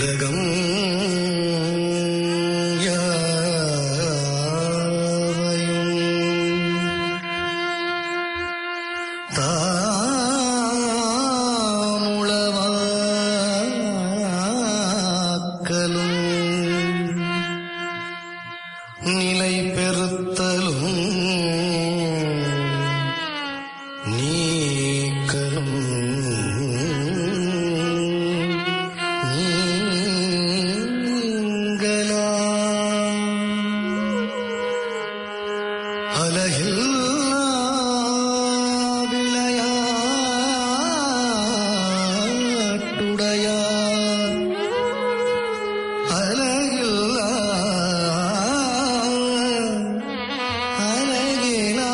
உலகம் யாவையும் தாமுளவாக்கலும் நிலை பெறுத்தலும் நீக்கலும் நீங்களாம் அலகில்லா விளையாட்டுடையார் அலகில்லா அலகிலா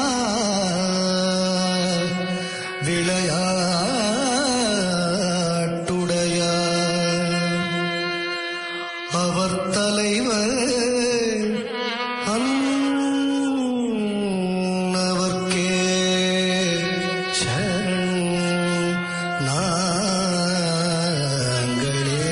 விளையாட்டுடையார் அவர் தலைவர் அன்னவர்க்கே சரண் நாங்களே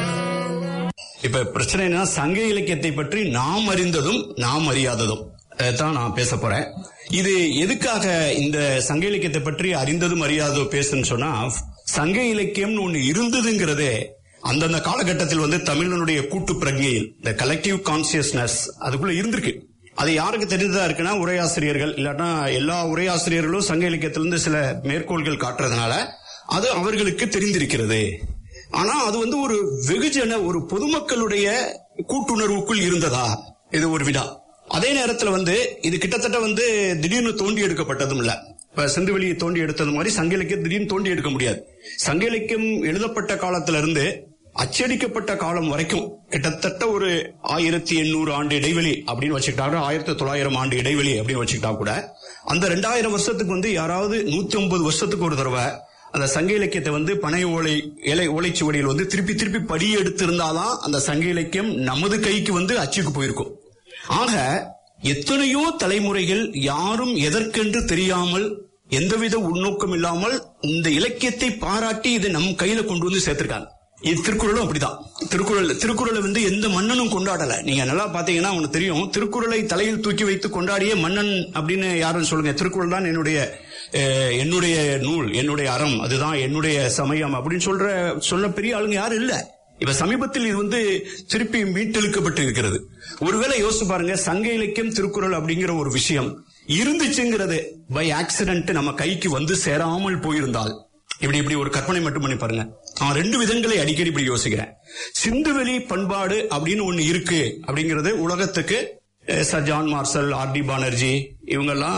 இப்ப பிரச்சனை என்ன சங்க இலக்கியத்தை பற்றி நாம் அறிந்ததும் நாம் அறியாததும் தான் நான் பேச போறேன் இது எதுக்காக இந்த சங்க இலக்கியத்தை பற்றி அறிந்ததும் அறியாததோ பேசுன்னு சொன்னா சங்க இலக்கியம்னு ஒண்ணு இருந்ததுங்கிறதே அந்தந்த காலகட்டத்தில் வந்து தமிழனுடைய கூட்டு பிரஜையில் இந்த கலெக்டிவ் கான்சியஸ்னஸ் அதுக்குள்ள இருந்திருக்கு அது யாருக்கு தெரிந்ததா இருக்குன்னா உரையாசிரியர்கள் இல்லாட்டா எல்லா உரையாசிரியர்களும் சங்க இலக்கியத்திலிருந்து சில மேற்கோள்கள் காட்டுறதுனால அது அவர்களுக்கு தெரிந்திருக்கிறது ஆனா அது வந்து ஒரு வெகுஜன ஒரு பொதுமக்களுடைய கூட்டுணர்வுக்குள் இருந்ததா இது ஒரு வினா அதே நேரத்துல வந்து இது கிட்டத்தட்ட வந்து திடீர்னு தோண்டி எடுக்கப்பட்டதும் இல்ல இப்ப சிந்துவெளியை தோண்டி எடுத்தது மாதிரி சங்க இலக்கியம் திடீர்னு தோண்டி எடுக்க முடியாது சங்க இலக்கியம் எழுதப்பட்ட காலத்துல இருந்து அச்சடிக்கப்பட்ட காலம் வரைக்கும் கிட்டத்தட்ட ஒரு ஆயிரத்தி எண்ணூறு ஆண்டு இடைவெளி அப்படின்னு வச்சுக்கிட்டாங்க ஆயிரத்தி தொள்ளாயிரம் ஆண்டு இடைவெளி அப்படின்னு வச்சுக்கிட்டா கூட அந்த ரெண்டாயிரம் வருஷத்துக்கு வந்து யாராவது நூத்தி ஒன்பது வருஷத்துக்கு ஒரு தடவை அந்த சங்க இலக்கியத்தை வந்து பனை ஓலை இலை ஓலைச்சுவடியில் வந்து திருப்பி திருப்பி படி எடுத்திருந்தாதான் அந்த சங்க இலக்கியம் நமது கைக்கு வந்து அச்சுக்கு போயிருக்கும் ஆக எத்தனையோ தலைமுறைகள் யாரும் எதற்கென்று தெரியாமல் எந்தவித உள்நோக்கம் இல்லாமல் இந்த இலக்கியத்தை பாராட்டி இதை நம் கையில கொண்டு வந்து சேர்த்திருக்காங்க இது திருக்குறளும் அப்படிதான் திருக்குறள் திருக்குறளை வந்து எந்த மன்னனும் கொண்டாடல நீங்க நல்லா பாத்தீங்கன்னா உனக்கு தெரியும் திருக்குறளை தலையில் தூக்கி வைத்து கொண்டாடிய மன்னன் அப்படின்னு யாரும் சொல்லுங்க திருக்குறள் தான் என்னுடைய அஹ், என்னுடைய நூல் என்னுடைய அறம் அதுதான் என்னுடைய சமயம் அப்படின்னு சொல்ற சொல்ல பெரிய ஆளுங்க யாரும் இல்ல இப்ப சமீபத்தில் இது வந்து திருப்பி மீட்டெழுக்கப்பட்டு இருக்கிறது ஒருவேளை யோசிச்சு பாருங்க சங்க இலக்கியம் திருக்குறள் அப்படிங்கிற ஒரு விஷயம் இருந்துச்சுங்கிறது பை ஆக்சிடென்ட் நம்ம கைக்கு வந்து சேராமல் போயிருந்தால் இப்படி இப்படி ஒரு கற்பனை மட்டும் பண்ணி பாருங்க நான் ரெண்டு விதங்களை அடிக்கடி இப்படி யோசிக்கிறேன் சிந்துவெளி பண்பாடு அப்படின்னு ஒண்ணு இருக்கு அப்படிங்கிறது உலகத்துக்கு அஹ், sir John Marshall R D Banerjee இவங்கெல்லாம்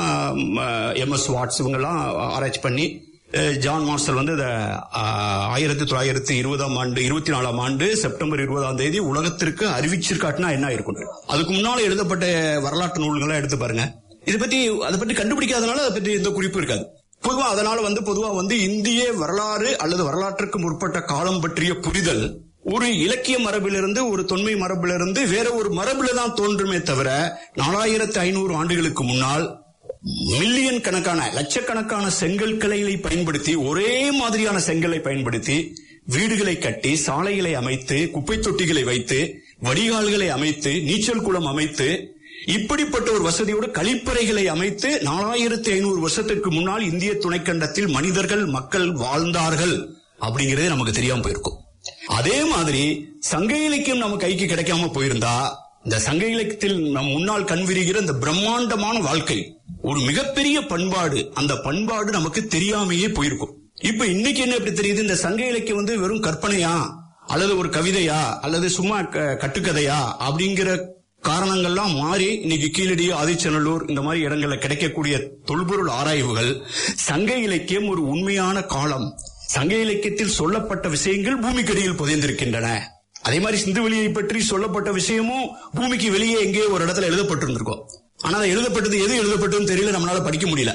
எம் எஸ் வாட்ஸ் இவங்கெல்லாம் ஆராய்ச்சி பண்ணி அஹ், ஜான் மார்சல் வந்து இத, ஆஹ், ஆயிரத்தி தொள்ளாயிரத்தி இருபதாம் ஆண்டு இருபத்தி நாலாம் ஆண்டு செப்டம்பர் இருபதாம் தேதி உலகத்திற்கு அறிவிச்சிருக்காட்டினா என்ன இருக்கும் அதுக்கு முன்னால எழுதப்பட்ட வரலாற்று நூல்களை எடுத்து பாருங்க இதை பத்தி அதை பற்றி கண்டுபிடிக்காதனால அதை பற்றி எந்த குறிப்பும் இருக்காது பொதுவா அதனால வந்து பொதுவா வந்து இந்திய வரலாறு அல்லது வரலாற்றுக்கு முற்பட்ட காலம் பற்றிய புரிதல் ஒரு இலக்கிய மரபிலிருந்து ஒரு தொன்மை மரபிலிருந்து வேற ஒரு மரபில தான் தோன்றுமே தவிர நாலாயிரத்தி ஐநூறு ஆண்டுகளுக்கு முன்னால் மில்லியன் கணக்கான லட்சக்கணக்கான செங்கல் கிளைகளை பயன்படுத்தி ஒரே மாதிரியான செங்கலை பயன்படுத்தி வீடுகளை கட்டி சாலைகளை அமைத்து குப்பை தொட்டிகளை வைத்து வடிகால்களை அமைத்து நீச்சல் குளம் அமைத்து இப்படிப்பட்ட ஒரு வசதியோடு கழிப்பறைகளை அமைத்து நாலாயிரத்தி ஐநூறு வருஷத்துக்கு முன்னால் இந்திய துணைக்கண்டத்தில் மனிதர்கள் மக்கள் வாழ்ந்தார்கள் அப்படிங்கறதே நமக்கு தெரியாம போயிருக்கும் அதே மாதிரி சங்க இலக்கியம் நம்ம கைக்கு கிடைக்காம போயிருந்தா இந்த சங்க இலக்கியத்தில் நம் முன்னால் கண்விரிகிற இந்த பிரம்மாண்டமான வாழ்க்கை ஒரு மிகப்பெரிய பண்பாடு அந்த பண்பாடு நமக்கு தெரியாமையே போயிருக்கும் இப்ப இன்னைக்கு என்ன எப்படி தெரியுது இந்த சங்க இலக்கியம் வந்து வெறும் கற்பனையா அல்லது ஒரு கவிதையா அல்லது சும்மா க- கட்டுக்கதையா அப்படிங்கிற காரணங்கள்லாம் மாறி இன்னைக்கு கீழடி ஆதிச்சநல்லூர் இந்த மாதிரி இடங்கள்ல கிடைக்கக்கூடிய தொல்பொருள் ஆராய்வுகள் சங்க இலக்கியம் ஒரு உண்மையான காலம் சங்க இலக்கியத்தில் சொல்லப்பட்ட விஷயங்கள் பூமிக்கடியில் புதைந்திருக்கின்றன அதே மாதிரி சிந்துவெளியை பற்றி சொல்லப்பட்ட விஷயமும் பூமிக்கு வெளியே எங்கேயோ ஒரு இடத்துல எழுதப்பட்டிருந்திருக்கும் ஆனா அது எழுதப்பட்டது எது எழுதப்பட்டதுன்னு தெரியல நம்மளால படிக்க முடியல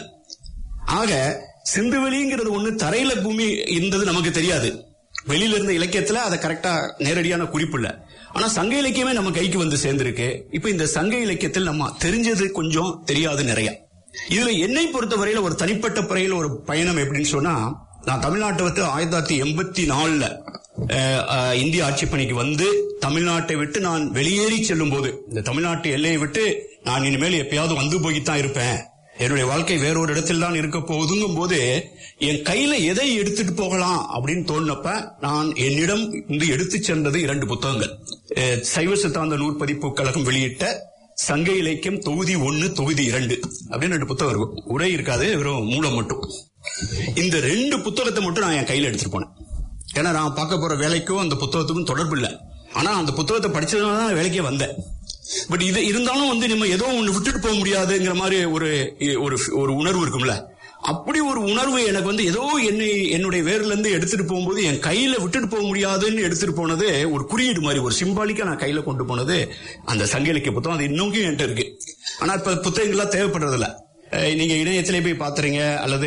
ஆக சிந்துவெளிங்கிறது ஒண்ணு தரையில பூமி இருந்தது நமக்கு தெரியாது வெளியில இருந்த இலக்கியத்துல அதை கரெக்டா நேரடியான குறிப்பு இல்ல ஆனா சங்க இலக்கியமே நம்ம கைக்கு வந்து சேர்ந்திருக்கு இப்ப இந்த சங்க இலக்கியத்தில் நம்ம தெரிஞ்சது கொஞ்சம் தெரியாது நிறைய இதுல என்னை பொறுத்தவரையில ஒரு தனிப்பட்ட முறையில் ஒரு பயணம் எப்படின்னு சொன்னா நான் தமிழ்நாட்டை விட்டு ஆயிரத்தி தொள்ளாயிரத்தி எண்பத்தி நாலுல அஹ், அஹ், இந்திய ஆட்சி பணிக்கு வந்து தமிழ்நாட்டை விட்டு நான் வெளியேறி செல்லும் போது இந்த தமிழ்நாட்டு எல்லையை விட்டு நான் இனிமேல் எப்பயாவது வந்து போய்த்தான் இருப்பேன் என்னுடைய வாழ்க்கை வேறொரு இடத்தில் தான் இருக்க போகுதுங்கும் போது என் கையில எதை எடுத்துட்டு போகலாம் அப்படின்னு தோணுனப்ப நான் என்னிடம் இருந்து எடுத்து சென்றது இரண்டு புத்தகங்கள் அஹ், சைவ சித்தாந்த நூற்பதிப்பு கழகம் வெளியிட்ட சங்க இலக்கியம் தொகுதி ஒன்னு தொகுதி இரண்டு அப்படின்னு ரெண்டு புத்தகம் இருக்கும் உரை இருக்காது வெறும் மூலம் மட்டும் இந்த ரெண்டு புத்தகத்தை மட்டும் நான் என் கையில எடுத்துட்டு போனேன் ஏன்னா நான் பார்க்க போற வேலைக்கும் அந்த புத்தகத்துக்கும் தொடர்பு இல்லை ஆனா அந்த புத்தகத்தை படிச்சதுனால தான் நான் வேலைக்கே வந்தேன் பட் இது இருந்தாலும் வந்து நம்ம ஏதோ ஒண்ணு விட்டுட்டு போக முடியாதுங்கிற மாதிரி ஒரு ஒரு ஒரு உணர்வு இருக்கும்ல அப்படி ஒரு உணர்வு எனக்கு வந்து ஏதோ என்னை என்னுடைய வேர்ல இருந்து எடுத்துட்டு போகும்போது என் கையில விட்டுட்டு போக முடியாதுன்னு எடுத்துட்டு போனது ஒரு குறியீடு மாதிரி ஒரு சிம்பாலிக்கா நான் கையில கொண்டு போனது அந்த சங்க இலக்கிய புத்தகம் அது இன்னும் என்கிட்ட இருக்கு ஆனா இப்ப புத்தகங்கள்லாம் தேவைப்படுறது இல்ல அஹ் நீங்க இணையத்திலே போய் பாத்துறீங்க அல்லது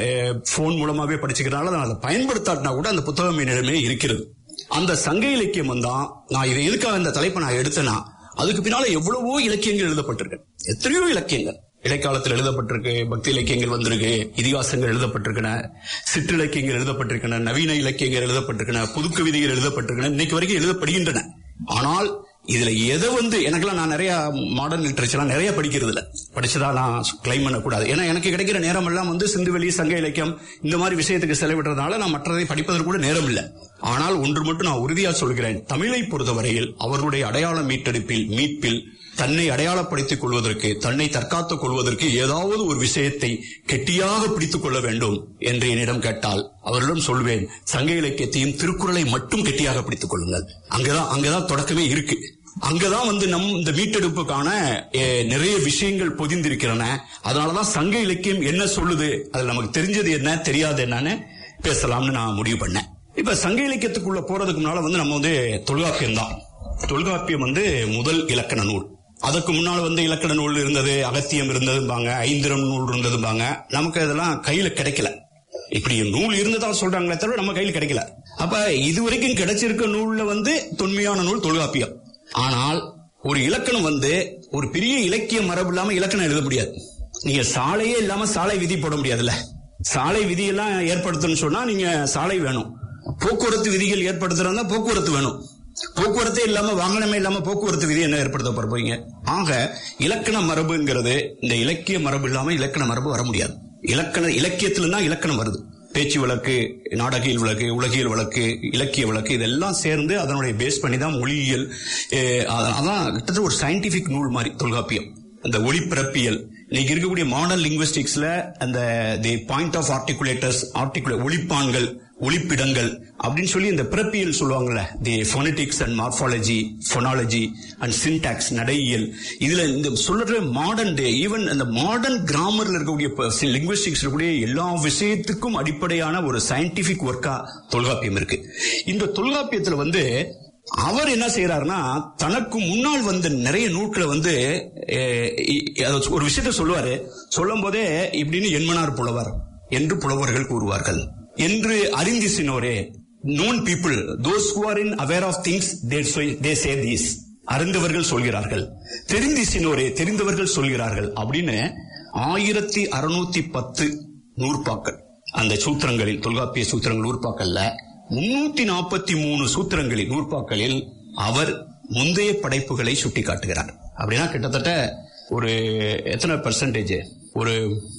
போன் மூலமாவே படிச்சுக்கிறனால நான் அதை பயன்படுத்தாட்டினா கூட அந்த புத்தகம் என்னிடமே இருக்கிறது அந்த சங்க இலக்கியம் தான் நான் இதை எதுக்காக இந்த தலைப்பை நான் எடுத்தேன்னா அதுக்கு பின்னால எவ்வளவோ இலக்கியங்கள் எழுதப்பட்டிருக்கு எத்தனையோ இலக்கியங்கள் இடைக்காலத்தில் எழுதப்பட்டிருக்கு பக்தி இலக்கியங்கள் வந்திருக்கு இதிகாசங்கள் எழுதப்பட்டிருக்கின சிற்றிலக்கியங்கள் எழுதப்பட்டிருக்கின நவீன இலக்கியங்கள் எழுதப்பட்டிருக்கின புதுக்கவிதைகள் எழுதப்பட்டிருக்கின இன்னைக்கு வரைக்கும் எழுதப்படுகின்றன ஆனால் இதுல எதை வந்து எனக்கெல்லாம் நான் நிறைய மாடர்ன் லிட்ரேச்சர்லாம் நிறைய படிக்கிறது இல்ல படிச்சதா நான் கிளைம் பண்ணக்கூடாது ஏன்னா எனக்கு கிடைக்கிற நேரம் எல்லாம் வந்து சிந்துவெளி சங்க இலக்கியம் இந்த மாதிரி விஷயத்துக்கு செலவிடுறதுனால நான் மற்றதை படிப்பதற்கு கூட நேரம் இல்லை ஆனால் ஒன்று மட்டும் நான் உறுதியா சொல்கிறேன் தமிழை பொறுத்தவரையில் அவர்களுடைய அடையாள மீட்டெடுப்பில் மீட்பில் தன்னை அடையாளப்படுத்திக் கொள்வதற்கு தன்னை தற்காத்துக் கொள்வதற்கு ஏதாவது ஒரு விஷயத்தை கெட்டியாக பிடித்துக் கொள்ள வேண்டும் என்று என்னிடம் கேட்டால் அவரிடம் சொல்வேன் சங்க இலக்கியத்தையும் திருக்குறளை மட்டும் கெட்டியாக பிடித்துக் கொள்ளுங்கள் அங்கதான் அங்கதான் தொடக்கமே இருக்கு அங்கதான் வந்து நம் இந்த மீட்டெடுப்புக்கான அஹ், நிறைய விஷயங்கள் பொதிந்திருக்கிறன அதனாலதான் சங்க இலக்கியம் என்ன சொல்லுது அதுல நமக்கு தெரிஞ்சது என்ன தெரியாது என்னன்னு பேசலாம்னு நான் முடிவு பண்ணேன் இப்ப சங்க இலக்கியத்துக்குள்ள போறதுக்கு முன்னால வந்து நம்ம வந்து தொல்காப்பியம் தான் தொல்காப்பியம் வந்து முதல் இலக்கண நூல் அதுக்கு முன்னால வந்து இலக்கண நூல் இருந்தது அகத்தியம் இருந்ததும்பாங்க ஐந்திரம் நூல் இருந்ததும்பாங்க நமக்கு அதெல்லாம் கையில கிடைக்கல இப்படி நூல் இருந்ததா சொல்றாங்களே தவிர நம்ம கையில் கிடைக்கல அப்ப இதுவரைக்கும் கிடைச்சிருக்க நூல்ல வந்து தொன்மையான நூல் தொல்காப்பியம் ஆனால் ஒரு இலக்கணம் வந்து ஒரு பெரிய இலக்கிய மரபு இல்லாம இலக்கணம் எழுத முடியாது நீங்க சாலையே இல்லாம சாலை விதி போட முடியாதுல்ல சாலை விதியெல்லாம் ஏற்படுத்தணும்னு சொன்னா நீங்க சாலை வேணும் போக்குவரத்து விதிகள் ஏற்படுத்துறதா போக்குவரத்து வேணும் போக்குவரத்தே இல்லாம வாகனமே இல்லாம போக்குவரத்து விதி என்ன ஏற்படுத்த போற போறீங்க ஆக இலக்கண மரபுங்கிறது இந்த இலக்கிய மரபு இல்லாம இலக்கண மரபு வர முடியாது இலக்கண இலக்கியத்துல தான் இலக்கணம் வருது பேச்சு வழக்கு நாடகியல் வழக்கு உலகியல் வழக்கு இலக்கிய வழக்கு இதெல்லாம் சேர்ந்து அதனுடைய பேஸ் பண்ணி தான் மொழியியல் அஹ், அத- அதான் கிட்டத்தட்ட ஒரு சயின்டிபிக் நூல் மாதிரி தொல்காப்பியம் அந்த ஒளிப்பிறப்பியல் இன்னைக்கு இருக்கக்கூடிய மாடர்ன் லிங்குவிஸ்டிக்ஸ்ல அந்த தி பாயிண்ட் ஆஃப் ஆர்டிகுலேட்டர்ஸ் ஆர்டிகுலே ஒளிப்பான்கள் ஒளிப்பிடங்கள் அப்படின்னு சொல்லி இந்த பிறப்பியல் சொல்லுவாங்கல்ல the phonetics and morphology phonology and syntax நடையியல் இதுல இந்த சொல்ற மாடர்ன் டே ஈவன் அந்த மாடர்ன் கிராமர்ல இருக்கக்கூடிய லிங்குவிஸ்டிக்ஸ் இருக்கக்கூடிய எல்லா விஷயத்துக்கும் அடிப்படையான ஒரு சயின்டிபிக் ஒர்க்கா தொல்காப்பியம் இருக்கு இந்த தொல்காப்பியத்துல வந்து அவர் என்ன செய்யறாருன்னா தனக்கு முன்னால் வந்த நிறைய நூல்களை வந்து அஹ், இ- அதாவது ஒரு விஷயத்த சொல்லுவாரு சொல்லும் போதே இப்படின்னு என்மனார் புலவர் என்று புலவர்கள் கூறுவார்கள் என்று அறிந்திசினோரே known people those who are in aware of things they say they say this அறிந்தவர்கள் சொல்கிறார்கள் தெரிந்திசினோரே தெரிந்தவர்கள் சொல்கிறார்கள் அப்படின்னு ஆயிரத்தி அறுநூத்தி பத்து நூற்பாக்கள் அந்த சூத்திரங்களில் தொல்காப்பிய சூத்திரங்கள் நூற்பாக்கள்ல முன்னூத்தி நாற்பத்தி மூணு சூத்திரங்களில் நூற்பாக்களில் அவர் முந்தைய படைப்புகளை சுட்டிக்காட்டுகிறார் அப்படின்னா கிட்டத்தட்ட ஒரு எத்தனை பர்சன்டேஜ் ஒரு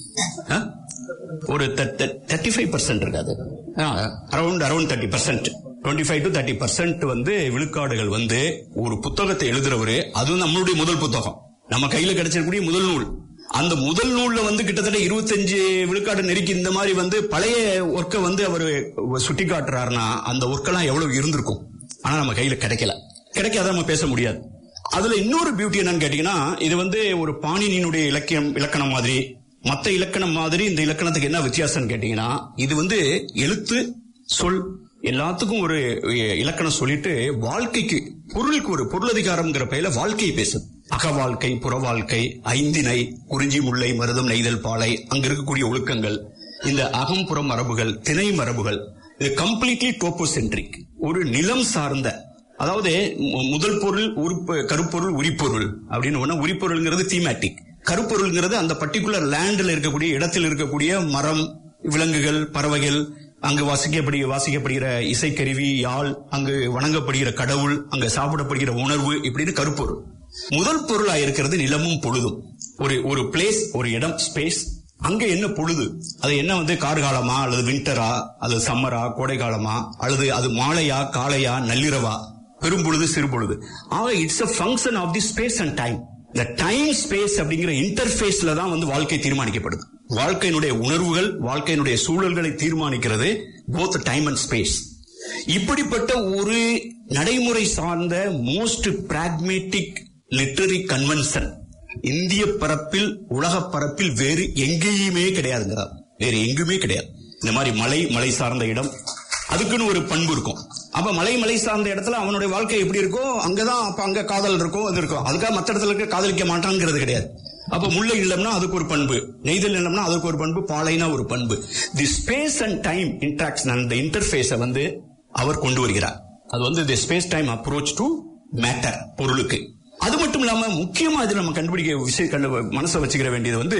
ஆ? ஒரு தேர்ட்டி ஃபைவ் பர்சன்ட் இருக்காது around around thirty percent twenty five to thirty percent வந்து விழுக்காடுகள் வந்து ஒரு புத்தகத்தை எழுதுறவரு அதுவும் நம்மளுடைய முதல் புத்தகம் நம்ம கையில கிடைச்சிருக்கக்கூடிய முதல் நூல் அந்த முதல் நூல்ல வந்து கிட்டத்தட்ட இருபத்தஞ்சு விழுக்காடு நெருக்கி இந்த மாதிரி வந்து பழைய ஒர்க்கை வந்து அவர் சுட்டி காட்டுறாருன்னா அந்த ஒர்க்கெல்லாம் எவ்வளவு இருந்திருக்கும் ஆனா நம்ம கையில கிடைக்கல கிடைக்காத நம்ம பேச முடியாது அதுல இன்னொரு பியூட்டி என்னன்னு கேட்டீங்கன்னா இது வந்து ஒரு பாணினியினுடைய இலக்கியம் இலக்கணம் மாதிரி மத்த இலக்கணம் மாதிரி இந்த இலக்கணத்துக்கு என்ன வித்தியாசம்னு கேட்டீங்கன்னா இது வந்து எழுத்து சொல் எல்லாத்துக்கும் ஒரு இலக்கணம் சொல்லிட்டு வாழ்க்கைக்கு பொருளுக்கு ஒரு பொருளதிகாரம்ங்கிற பெயர்ல வாழ்க்கையை பேசுது அக வாழ்க்கை புற வாழ்க்கை ஐந்தினை குறிஞ்சி முல்லை மருதம் நெய்தல் பாலை அங்க இருக்கக்கூடிய ஒழுக்கங்கள் இந்த அகம்புறம் மரபுகள் திணை மரபுகள் இது கம்ப்ளீட்லி டோப்போசென்ட்ரிக் ஒரு நிலம் சார்ந்த அதாவது மு- முதல் பொருள் உறுப்பு கருப்பொருள் உரிப்பொருள் அப்படின்னு ஒண்ணு உரிப்பொருள்ங்கிறது தீமேட்டிக் கருப்பொருள்ங்கிறது அந்த பர்டிகுலர் லேண்ட்ல இருக்கக்கூடிய இடத்தில் இருக்கக்கூடிய மரம் விலங்குகள் பறவைகள் அங்கு வாசிக்கப்படுகிற வாசிக்கப்படுகிற இசைக்கருவி யாழ் அங்கு வணங்கப்படுகிற கடவுள் அங்கு சாப்பிடப்படுகிற உணர்வு இப்படின்னு கருப்பொருள் முதல் பொருளா இருக்கிறது நிலமும் பொழுதும் ஒரு ஒரு பிளேஸ் ஒரு இடம் ஸ்பேஸ் அங்க என்ன பொழுது அது என்ன வந்து கார்காலமா அல்லது விண்டரா அல்லது சம்மரா கோடை காலமா அல்லது அது மாலையா காலையா நள்ளிரவா பெரும்பொழுது சிறுபொழுது ஆக it's a function of the space and time இந்த டைம் ஸ்பேஸ் அப்படிங்கிற இன்டர்ஃபேஸ்ல தான் வந்து வாழ்க்கை தீர்மானிக்கப்படுது வாழ்க்கையினுடைய உணர்வுகள் வாழ்க்கையினுடைய சூழல்களை தீர்மானிக்கிறது போத் டைம் அண்ட் ஸ்பேஸ் இப்படிப்பட்ட ஒரு நடைமுறை சார்ந்த மோஸ்ட் பிராக்மேட்டிக் லிட்டரி கன்வென்ஷன் இந்திய பரப்பில் உலக பரப்பில் வேறு எங்கேயுமே கிடையாதுங்கிறார் வேறு எங்குமே கிடையாது இந்த மாதிரி மலை மலை சார்ந்த இடம் அதுக்குன்னு ஒரு பண்பு இருக்கும் அப்ப மலை மலை சார்ந்த இடத்துல அவனுடைய வாழ்க்கை எப்படி இருக்கோ அங்கதான் அப்ப அங்க காதல் இருக்கும் அது இருக்கும் அதுக்காக மத்த இடத்துல இருக்க காதலிக்க மாட்டான்ங்கிறது கிடையாது அப்ப முல்லை இல்லம்னா அதுக்கு ஒரு பண்பு நெய்தல் இல்லம்னா அதுக்கு ஒரு பண்பு பாலைனா ஒரு பண்பு the space and time interaction அந்த இன்டர்ஃபேஸ வந்து அவர் கொண்டு வருகிறார் அது வந்து the space time approach to matter பொருளுக்கு அது மட்டும் இல்லாம முக்கியமா இதுல நம்ம கண்டுபிடிக்க விஷயம் கண்டு மனசை வச்சுக்கிற வேண்டியது வந்து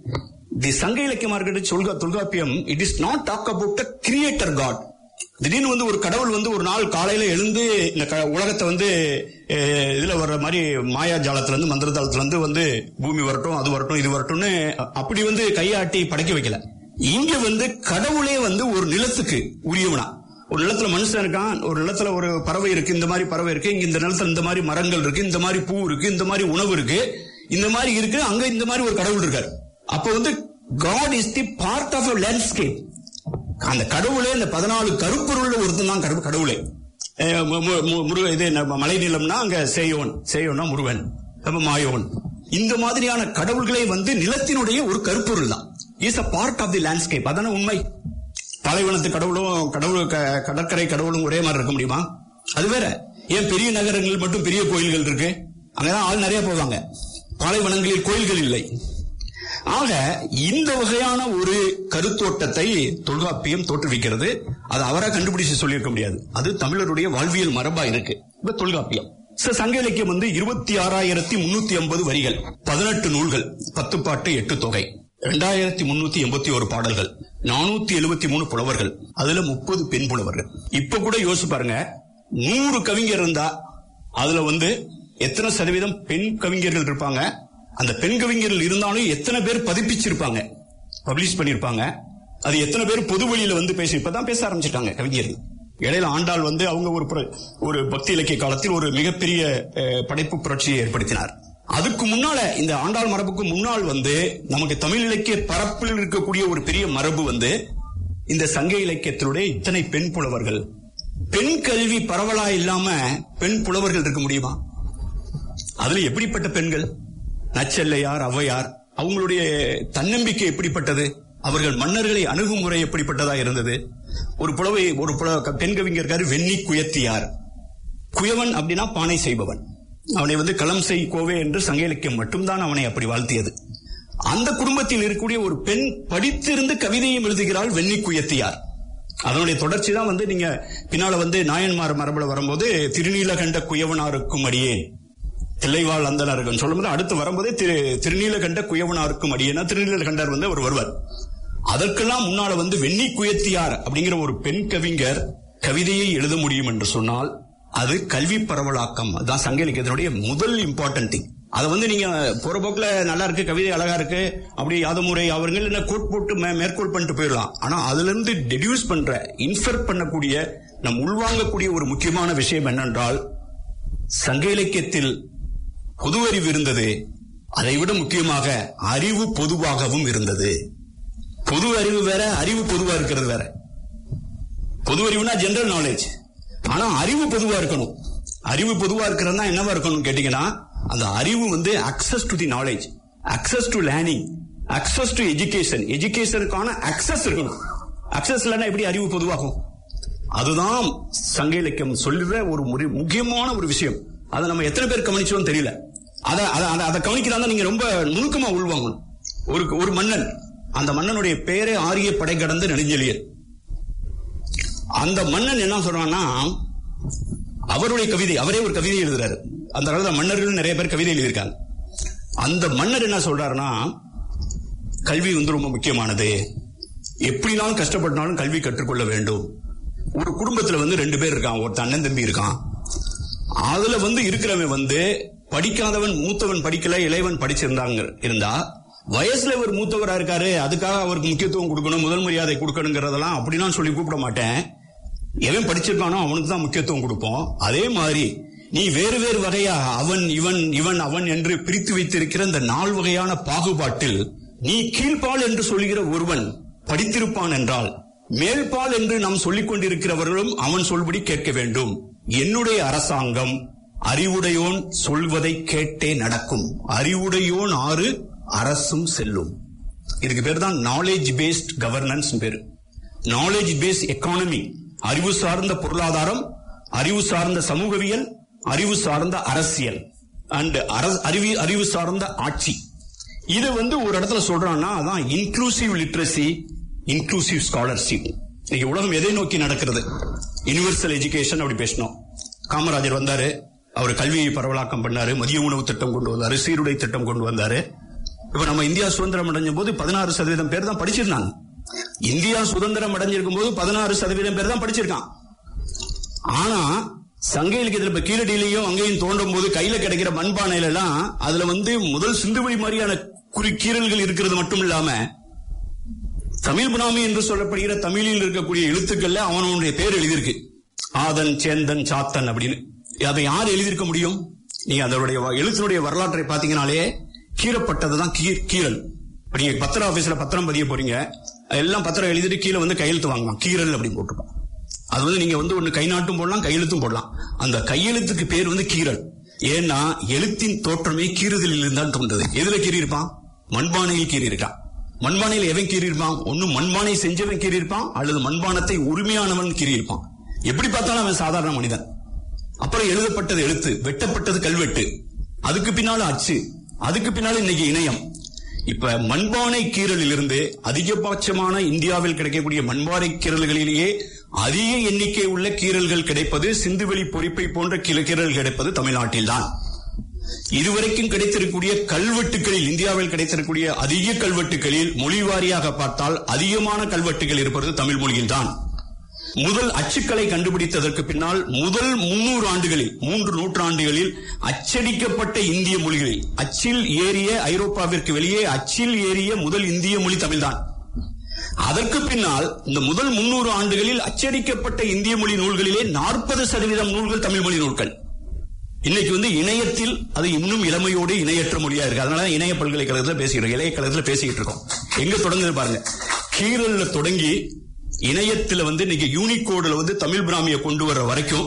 தி சங்க இலக்கியமா இருக்கட்டும் சொல்கா Tolkappiyam it is not talk about the creator god திடீர்னு வந்து ஒரு கடவுள் வந்து ஒரு நாள் காலையில எழுந்து இந்த க- உலகத்தை வந்து அஹ், இதுல வர்ற மாதிரி மாயா ஜாலத்துல இருந்து மந்திர ஜாலத்துல இருந்து வந்து பூமி வரட்டும் அது வரட்டும் இது வரட்டும்னு அப்படி வந்து கையாட்டி படைக்க வைக்கல இங்க வந்து கடவுளே வந்து ஒரு நிலத்துக்கு உரியவனா ஒரு நிலத்துல மனுஷன் இருக்கான் ஒரு நிலத்துல ஒரு பறவை இருக்கு இந்த மாதிரி பறவை இருக்கு இங்க இந்த நிலத்துல இந்த மாதிரி மரங்கள் இருக்கு இந்த மாதிரி பூ இருக்கு இந்த மாதிரி உணவு இருக்கு இந்த மாதிரி இருக்கு அங்க இந்த மாதிரி ஒரு கடவுள் இருக்காரு அப்ப வந்து god is the part of a landscape அந்த கடவுளே இந்த பதினாலு கருப்பொருள்ல ஒருத்தன் தான் கரு- கடவுளே அஹ் மு- மு- மு- முருக இது நம்ம மலை நிலம்னா அங்க சேயோன் சேயோன்னா முருகன் அப்ப மாயோன் இந்த மாதிரியான கடவுள்களை வந்து நிலத்தினுடைய ஒரு கருப்பொருள் தான் is a part of the landscape அதான உண்மை பாலைவனத்து கடவுளும் கடவுள் க- கடற்கரை கடவுளும் ஒரே மாதிரி இருக்க முடியுமா அது வேற ஏன் பெரிய நகரங்களில் மட்டும் பெரிய கோயில்கள் இருக்கு அங்கதான் ஆள் நிறைய போவாங்க பாலைவனங்களில் கோயில்கள் இல்லை ஆக இந்த வகையான ஒரு கருத்தோட்டத்தை தொல்காப்பியம் தோற்றுவிக்கிறது அது அவரா கண்டுபிடிச்சு சொல்லியிருக்க முடியாது அது தமிழருடைய வாழ்வியல் மரபா இருக்கு இப்ப தொல்காப்பியம் ச- சங்க இலக்கியம் வந்து இருபத்தி ஆறாயிரத்தி முன்னூத்தி ஐம்பது வரிகள் பதினெட்டு நூல்கள் பத்து பாட்டு எட்டு தொகை ரெண்டாயிரத்தி முன்னூத்தி எண்பத்தி ஒரு பாடல்கள் நானூத்தி எழுபத்தி மூணு புலவர்கள் அதுல முப்பது பெண் புலவர்கள் இப்ப கூட யோசிச்சு பாருங்க நூறு கவிஞர் இருந்தா அதுல வந்து எத்தனை சதவீதம் பெண் கவிஞர்கள் இருப்பாங்க அந்த பெண் கவிஞர்கள் இருந்தாலும் எத்தனை பேர் பதிப்பிச்சிருப்பாங்க பப்ளிஷ் பண்ணிருப்பாங்க அது எத்தனை பேர் பொது வழியில வந்து பேசி இப்பதான் பேச ஆரம்பிச்சிட்டாங்க கவிஞர்கள் இடையில ஆண்டாள் வந்து அவங்க ஒரு புர- ஒரு பக்தி இலக்கிய காலத்தில் ஒரு மிகப்பெரிய அஹ், படைப்பு புரட்சியை ஏற்படுத்தினார் அதுக்கு முன்னால இந்த ஆண்டாள் மரபுக்கு முன்னால் வந்து நமக்கு தமிழ் இலக்கிய பரப்பில் இருக்கக்கூடிய ஒரு பெரிய மரபு வந்து இந்த சங்க இலக்கியத்தினுடைய இத்தனை பெண் புலவர்கள் பெண் கல்வி பரவலா இல்லாம பெண் புலவர்கள் இருக்க முடியுமா அதுல எப்படிப்பட்ட பெண்கள் நச்செல்லையார் ஔவையார் அவங்களுடைய தன்னம்பிக்கை எப்படிப்பட்டது அவர்கள் மன்னர்களை அணுகுமுறை எப்படிப்பட்டதா இருந்தது ஒரு புலவை ஒரு புல- பெண் கவிஞர் இருக்காரு வெண்ணி குயத்தியார் குயவன் அப்படின்னா பானை செய்பவன் அவனை வந்து களம் செய் கோவே என்று சங்க இலக்கியம் மட்டும்தான் அவனை அப்படி வாழ்த்தியது அந்த குடும்பத்தில் இருக்கக்கூடிய ஒரு பெண் படித்திருந்து கவிதையும் எழுதுகிறாள் வெண்ணி குயத்தியார் அதனுடைய தொடர்ச்சி தான் வந்து நீங்க பின்னால வந்து நாயன்மார் மரபுல வரும்போது திருநீலகண்ட குயவனாருக்கும் அடியேன் தில்லைவாழ் அந்தனர்கள் சொல்லும்போது அடுத்து வரும்போதே திரு திருநீலகண்ட குயவனாருக்கும் அடியேனா திருநீலகண்டர் வந்து அவர் வருவார் அதற்கெல்லாம் முன்னால வந்து வெண்ணி குயத்தியார் அப்படிங்கிற ஒரு பெண் கவிஞர் கவிதையை எழுத முடியும் என்று சொன்னால் அது கல்வி பரவலாக்கம் அதுதான் சங்க இலக்கியத்தினுடைய முதல் இம்பார்ட்டன்ட் திங் அதை வந்து நீங்க போற போக்குல நல்லா இருக்கு கவிதை அழகா இருக்கு அப்படி யாதமுறை அவர்கள் என்ன கோட் போட்டு மே- மேற்கோள் பண்ணிட்டு போயிடலாம் ஆனா அதுல இருந்து டெடியூஸ் பண்ற இன்ஃபர் பண்ணக்கூடிய நம் உள்வாங்கக்கூடிய ஒரு முக்கியமான விஷயம் என்னென்றால் சங்க இலக்கியத்தில் பொது அறிவு இருந்தது அதைவிட முக்கியமாக அறிவு பொதுவாகவும் இருந்தது பொது அறிவு வேற அறிவு பொதுவா இருக்கிறது வேற பொது அறிவுனா ஜெனரல் நாலேஜ் ஆனா அறிவு பொதுவா இருக்கணும் அறிவு பொதுவா இருக்கிறதுனா என்னவா இருக்கணும் கேட்டீங்கன்னா அந்த அறிவு வந்து access to the knowledge access to learning access to education எஜுகேஷனுக்கான அக்சஸ் இருக்கணும் அக்சஸ் இல்லைன்னா எப்படி அறிவு பொதுவாகும் அதுதான் சங்க இலக்கியம் சொல்லுற ஒரு முறி- முக்கியமான ஒரு விஷயம் அதை நம்ம எத்தனை பேர் கவனிச்சோம் தெரியல அதை அதை- அதை- அதை கவனிக்கிறாங்க நீங்க ரொம்ப நுணுக்கமா உள்வாங்கணும் ஒரு ஒரு மன்னன் அந்த மன்னனுடைய பெயரே ஆரிய படை கடந்து நெடுஞ்செழியன் அந்த மன்னன் என்ன சொல்றான்னா அவருடைய கவிதை அவரே ஒரு கவிதை எழுதுறாரு அந்த காலத்துல மன்னர்கள் நிறைய பேர் கவிதை எழுதியிருக்காங்க அந்த மன்னர் என்ன சொல்றாருன்னா கல்வி வந்து ரொம்ப முக்கியமானது எப்படினாலும் கஷ்டப்பட்டாலும் கல்வி கற்றுக்கொள்ள வேண்டும் ஒரு குடும்பத்துல வந்து ரெண்டு பேர் இருக்கான் ஒருத்தன் அண்ணன் தம்பி இருக்கான் அதுல வந்து இருக்கிறவன் வந்து படிக்காதவன் மூத்தவன் படிக்கல இளையவன் படிச்சிருந்தாங்க இருந்தா வயசுல இவர் மூத்தவரா இருக்காரு அதுக்காக அவருக்கு முக்கியத்துவம் கொடுக்கணும் முதல் மரியாதை கொடுக்கணுங்கிறதெல்லாம் அப்படிலாம் சொல்லி கூப்பிட மாட்டேன் எவன் படிச்சிருக்கானோ அவனுக்கு தான் முக்கியத்துவம் கொடுப்போம் அதே மாதிரி நீ வேறு வேறு வகையா அவன் இவன் இவன் அவன் என்று பிரித்து வைத்திருக்கிற இந்த நால் வகையான பாகுபாட்டில் நீ கீழ்ப்பால் என்று சொல்கிற ஒருவன் படித்திருப்பான் என்றால் மேல்பால் என்று நாம் சொல்லிக் கொண்டிருக்கிறவர்களும் அவன் சொல்படி கேட்க வேண்டும் என்னுடைய அரசாங்கம் அறிவுடையோன் சொல்வதை கேட்டே நடக்கும் அறிவுடையோன் ஆறு அரசும் செல்லும் இதுக்கு பேர் தான் நாலேஜ் பேஸ்ட் கவர்னன்ஸ் பேரு நாலேஜ் பேஸ்ட் எக்கானமி அறிவு சார்ந்த பொருளாதாரம் அறிவு சார்ந்த சமூகவியல் அறிவு சார்ந்த அரசியல் அண்ட் அறிவு அறிவு சார்ந்த ஆட்சி இது வந்து ஒரு இடத்துல சொல்றான்னா அதான் இன்க்ளூசிவ் லிட்ரஸி இன்க்ளூசிவ் ஸ்காலர்ஷிப் இன்னைக்கு உலகம் எதை நோக்கி நடக்கிறது யுனிவர்சல் எஜுகேஷன் அப்படி பேசணும் காமராஜர் வந்தாரு அவர் கல்வியை பரவலாக்கம் பண்ணாரு மதிய உணவு திட்டம் கொண்டு வந்தாரு சீருடை திட்டம் கொண்டு வந்தாரு இப்ப நம்ம இந்தியா சுதந்திரம் அடைஞ்ச போது பதினாறு சதவீதம் பேர் தான் படிச்சிருந்தாங்க இந்தியா சுதந்திரம் அடைஞ்சிருக்கும் போது பதினாறு சதவீதம் பேர் தான் படிச்சிருக்கான் ஆனா சங்க இலக்கியத்துல இப்ப கீழடியிலையும் அங்கேயும் தோண்டும் போது கையில கிடைக்கிற மண்பானையில எல்லாம் அதுல வந்து முதல் சிந்துவெளி மாதிரியான குறி கீறல்கள் இருக்கிறது மட்டும் இல்லாம தமிழ் புனாமி என்று சொல்லப்படுகிற தமிழில் இருக்கக்கூடிய எழுத்துக்கள்ல அவனுடைய பேர் எழுதியிருக்கு ஆதன் சேந்தன் சாத்தன் அப்படின்னு அதை யார் எழுதியிருக்க முடியும் நீங்க அதனுடைய வ- எழுத்தினுடைய வரலாற்றை பாத்தீங்கன்னாலே கீறப்பட்டதுதான் கீ- கீறல் இப்ப நீங்க பத்திர ஆபீஸ்ல பத்திரம் பதிய போறீங்க எல்லாம் பத்திரம் எழுதிட்டு கீழே வந்து கையெழுத்து வாங்கலாம் கீறல் அப்படின்னு போட்டிருக்கோம் அது வந்து நீங்க வந்து ஒண்ணு கை நாட்டும் போடலாம் கையெழுத்தும் போடலாம் அந்த கையெழுத்துக்கு பேர் வந்து கீறல் ஏன்னா எழுத்தின் தோற்றமே கீறுதலில் இருந்தான் தோன்றது எதுல கீறி இருப்பான் மண்பானையில் கீறி இருக்கான் மண்பானையில் எவன் கீறி இருப்பான் ஒண்ணு மண்பானை செஞ்சவன் கீறி இருப்பான் அல்லது மண்பானத்தை உரிமையானவன் கீறி இருப்பான் எப்படி பார்த்தாலும் அவன் சாதாரண மனிதன் அப்புறம் எழுதப்பட்டது எழுத்து வெட்டப்பட்டது கல்வெட்டு அதுக்கு பின்னால அச்சு அதுக்கு பின்னால இன்னைக்கு இணையம் இப்ப மண்பானை கீறலில் இருந்து அதிகபட்சமான இந்தியாவில் கிடைக்கக்கூடிய மண்பானை கீறல்களிலேயே அதிக எண்ணிக்கை உள்ள கீறல்கள் கிடைப்பது சிந்துவெளி பொறிப்பை போன்ற கிள- கீறல் கிடைப்பது தமிழ்நாட்டில்தான் இதுவரைக்கும் கிடைத்திருக்கக்கூடிய கல்வெட்டுகளில் இந்தியாவில் கிடைத்திருக்கக்கூடிய அதிக கல்வெட்டுகளில் மொழி வாரியாக பார்த்தால் அதிகமான கல்வெட்டுகள் இருப்பது தமிழ் மொழியில்தான் முதல் அச்சுக்களை கண்டுபிடித்ததற்கு பின்னால் முதல் முன்னூறு ஆண்டுகளில் மூன்று நூற்றாண்டுகளில் அச்சடிக்கப்பட்ட இந்திய மொழிகளில் அச்சில் ஏறிய ஐரோப்பாவிற்கு வெளியே அச்சில் ஏறிய முதல் இந்திய மொழி தமிழ்தான் அதற்கு பின்னால் இந்த முதல் முன்னூறு ஆண்டுகளில் அச்சடிக்கப்பட்ட இந்திய மொழி நூல்களிலே நாற்பது சதவீதம் நூல்கள் தமிழ் மொழி நூல்கள் இன்னைக்கு வந்து இணையத்தில் அது இன்னும் இளமையோடு இணையற்ற மொழியா இருக்கு அதனால தான் இணைய பல்கலைக்கழகத்துல பேசிக்கிறோம் இளைய கழகத்துல பேசிக்கிட்டு இருக்கோம் எங்க தொடங்குது பாருங்க கீரல்ல தொடங்கி இணையத்துல வந்து இன்னைக்கு யூனிகோடுல வந்து தமிழ் பிராமிய கொண்டு வர வரைக்கும்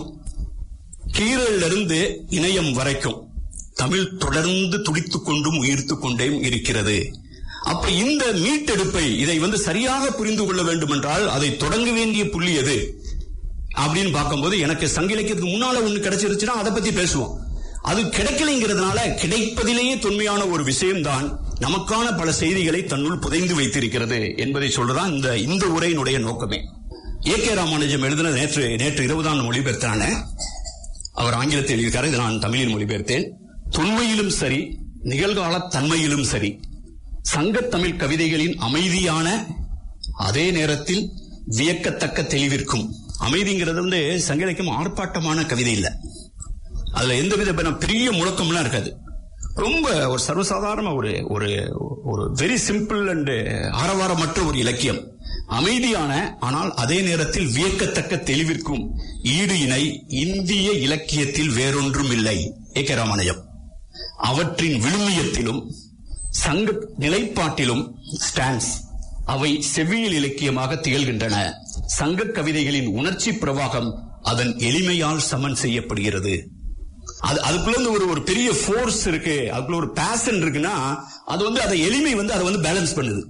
கீரல்ல இருந்து இணையம் வரைக்கும் தமிழ் தொடர்ந்து துடித்துக் கொண்டும் உயிர்த்துக் கொண்டே இருக்கிறது அப்ப இந்த மீட்டெடுப்பை இதை வந்து சரியாக புரிந்து கொள்ள வேண்டும் என்றால் அதை தொடங்க வேண்டிய புள்ளி எது அப்படின்னு பார்க்கும்போது எனக்கு சங்க இலக்கியத்துக்கு முன்னால ஒண்ணு கிடைச்சிருச்சுன்னா அதை பத்தி பேசுவோம் அது கிடைக்கலைங்கிறதுனால கிடைப்பதிலேயே தொன்மையான ஒரு விஷயம்தான் நமக்கான பல செய்திகளை தன்னுள் புதைந்து வைத்திருக்கிறது என்பதை சொல்றதான் இந்த இந்த உரையினுடைய நோக்கமே ஏ கே ராமானுஜம் எழுதின நேற்று நேற்று இருபதாம் மொழிபெயர்த்தான அவர் ஆங்கிலத்தில் எழுதியிருக்காரு இதை நான் தமிழில் மொழிபெயர்த்தேன் தொன்மையிலும் சரி நிகழ்கால தன்மையிலும் சரி சங்கத் தமிழ் கவிதைகளின் அமைதியான அதே நேரத்தில் வியக்கத்தக்க தெளிவிற்கும் அமைதிங்கிறது வந்து சங்க இலக்கியம் ஆர்ப்பாட்டமான கவிதை இல்ல அதுல எந்த வித இப்ப நான் பெரிய முழக்கம்லாம் இருக்காது ரொம்ப ஒரு சர்வசாதாரண ஒரு ஒரு ஒரு வெரி சிம்பிள் அண்ட் ஆரவாரமற்ற ஒரு இலக்கியம் அமைதியான ஆனால் அதே நேரத்தில் வியக்கத்தக்க தெளிவிற்கும் ஈடு இணை இந்திய இலக்கியத்தில் வேறொன்றும் இல்லை ஏ கே ராமானுஜம் அவற்றின் விழுமியத்திலும் சங்க நிலைப்பாட்டிலும் ஸ்டான்ஸ் அவை செவ்வியல் இலக்கியமாக திகழ்கின்றன சங்க கவிதைகளின் உணர்ச்சி பிரவாகம் அதன் எளிமையால் சமன் செய்யப்படுகிறது அது அதுக்குள்ள இருந்து ஒரு ஒரு பெரிய ஃபோர்ஸ் இருக்கு அதுக்குள்ள ஒரு பேஷன் இருக்குன்னா அது வந்து அதை எளிமை வந்து அதை வந்து பேலன்ஸ் பண்ணுது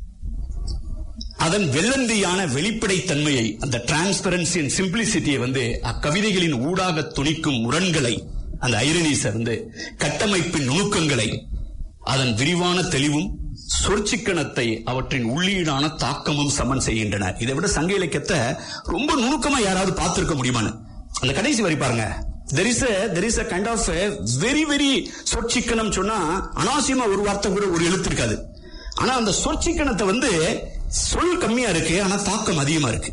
அதன் வெள்ளந்தியான வெளிப்படைத்தன்மையை அந்த டிரான்ஸ்பரன்சி அண்ட் சிம்பிளிசிட்டியை வந்து அக்கவிதைகளின் ஊடாக துணிக்கும் முரண்களை அந்த ஐரனிஸை வந்து கட்டமைப்பின் நுணுக்கங்களை அதன் விரிவான தெளிவும் சொற்சிக்கனத்தை அவற்றின் உள்ளீடான தாக்கமும் சமன் செய்கின்றன இதை விட சங்க இலக்கியத்தை ரொம்ப நுணுக்கமா யாராவது பார்த்திருக்க முடியுமான்னு அந்த கடைசி வரி பாருங்க there is there is a kind of very very சொற்சிக்கனம் சொன்னா அனாவசியமா ஒரு வார்த்தை கூட ஒரு எழுத்து இருக்காது ஆனா அந்த சொற்சிக்கனத்தை வந்து சொல் கம்மியா இருக்கு ஆனா தாக்கம் அதிகமா இருக்கு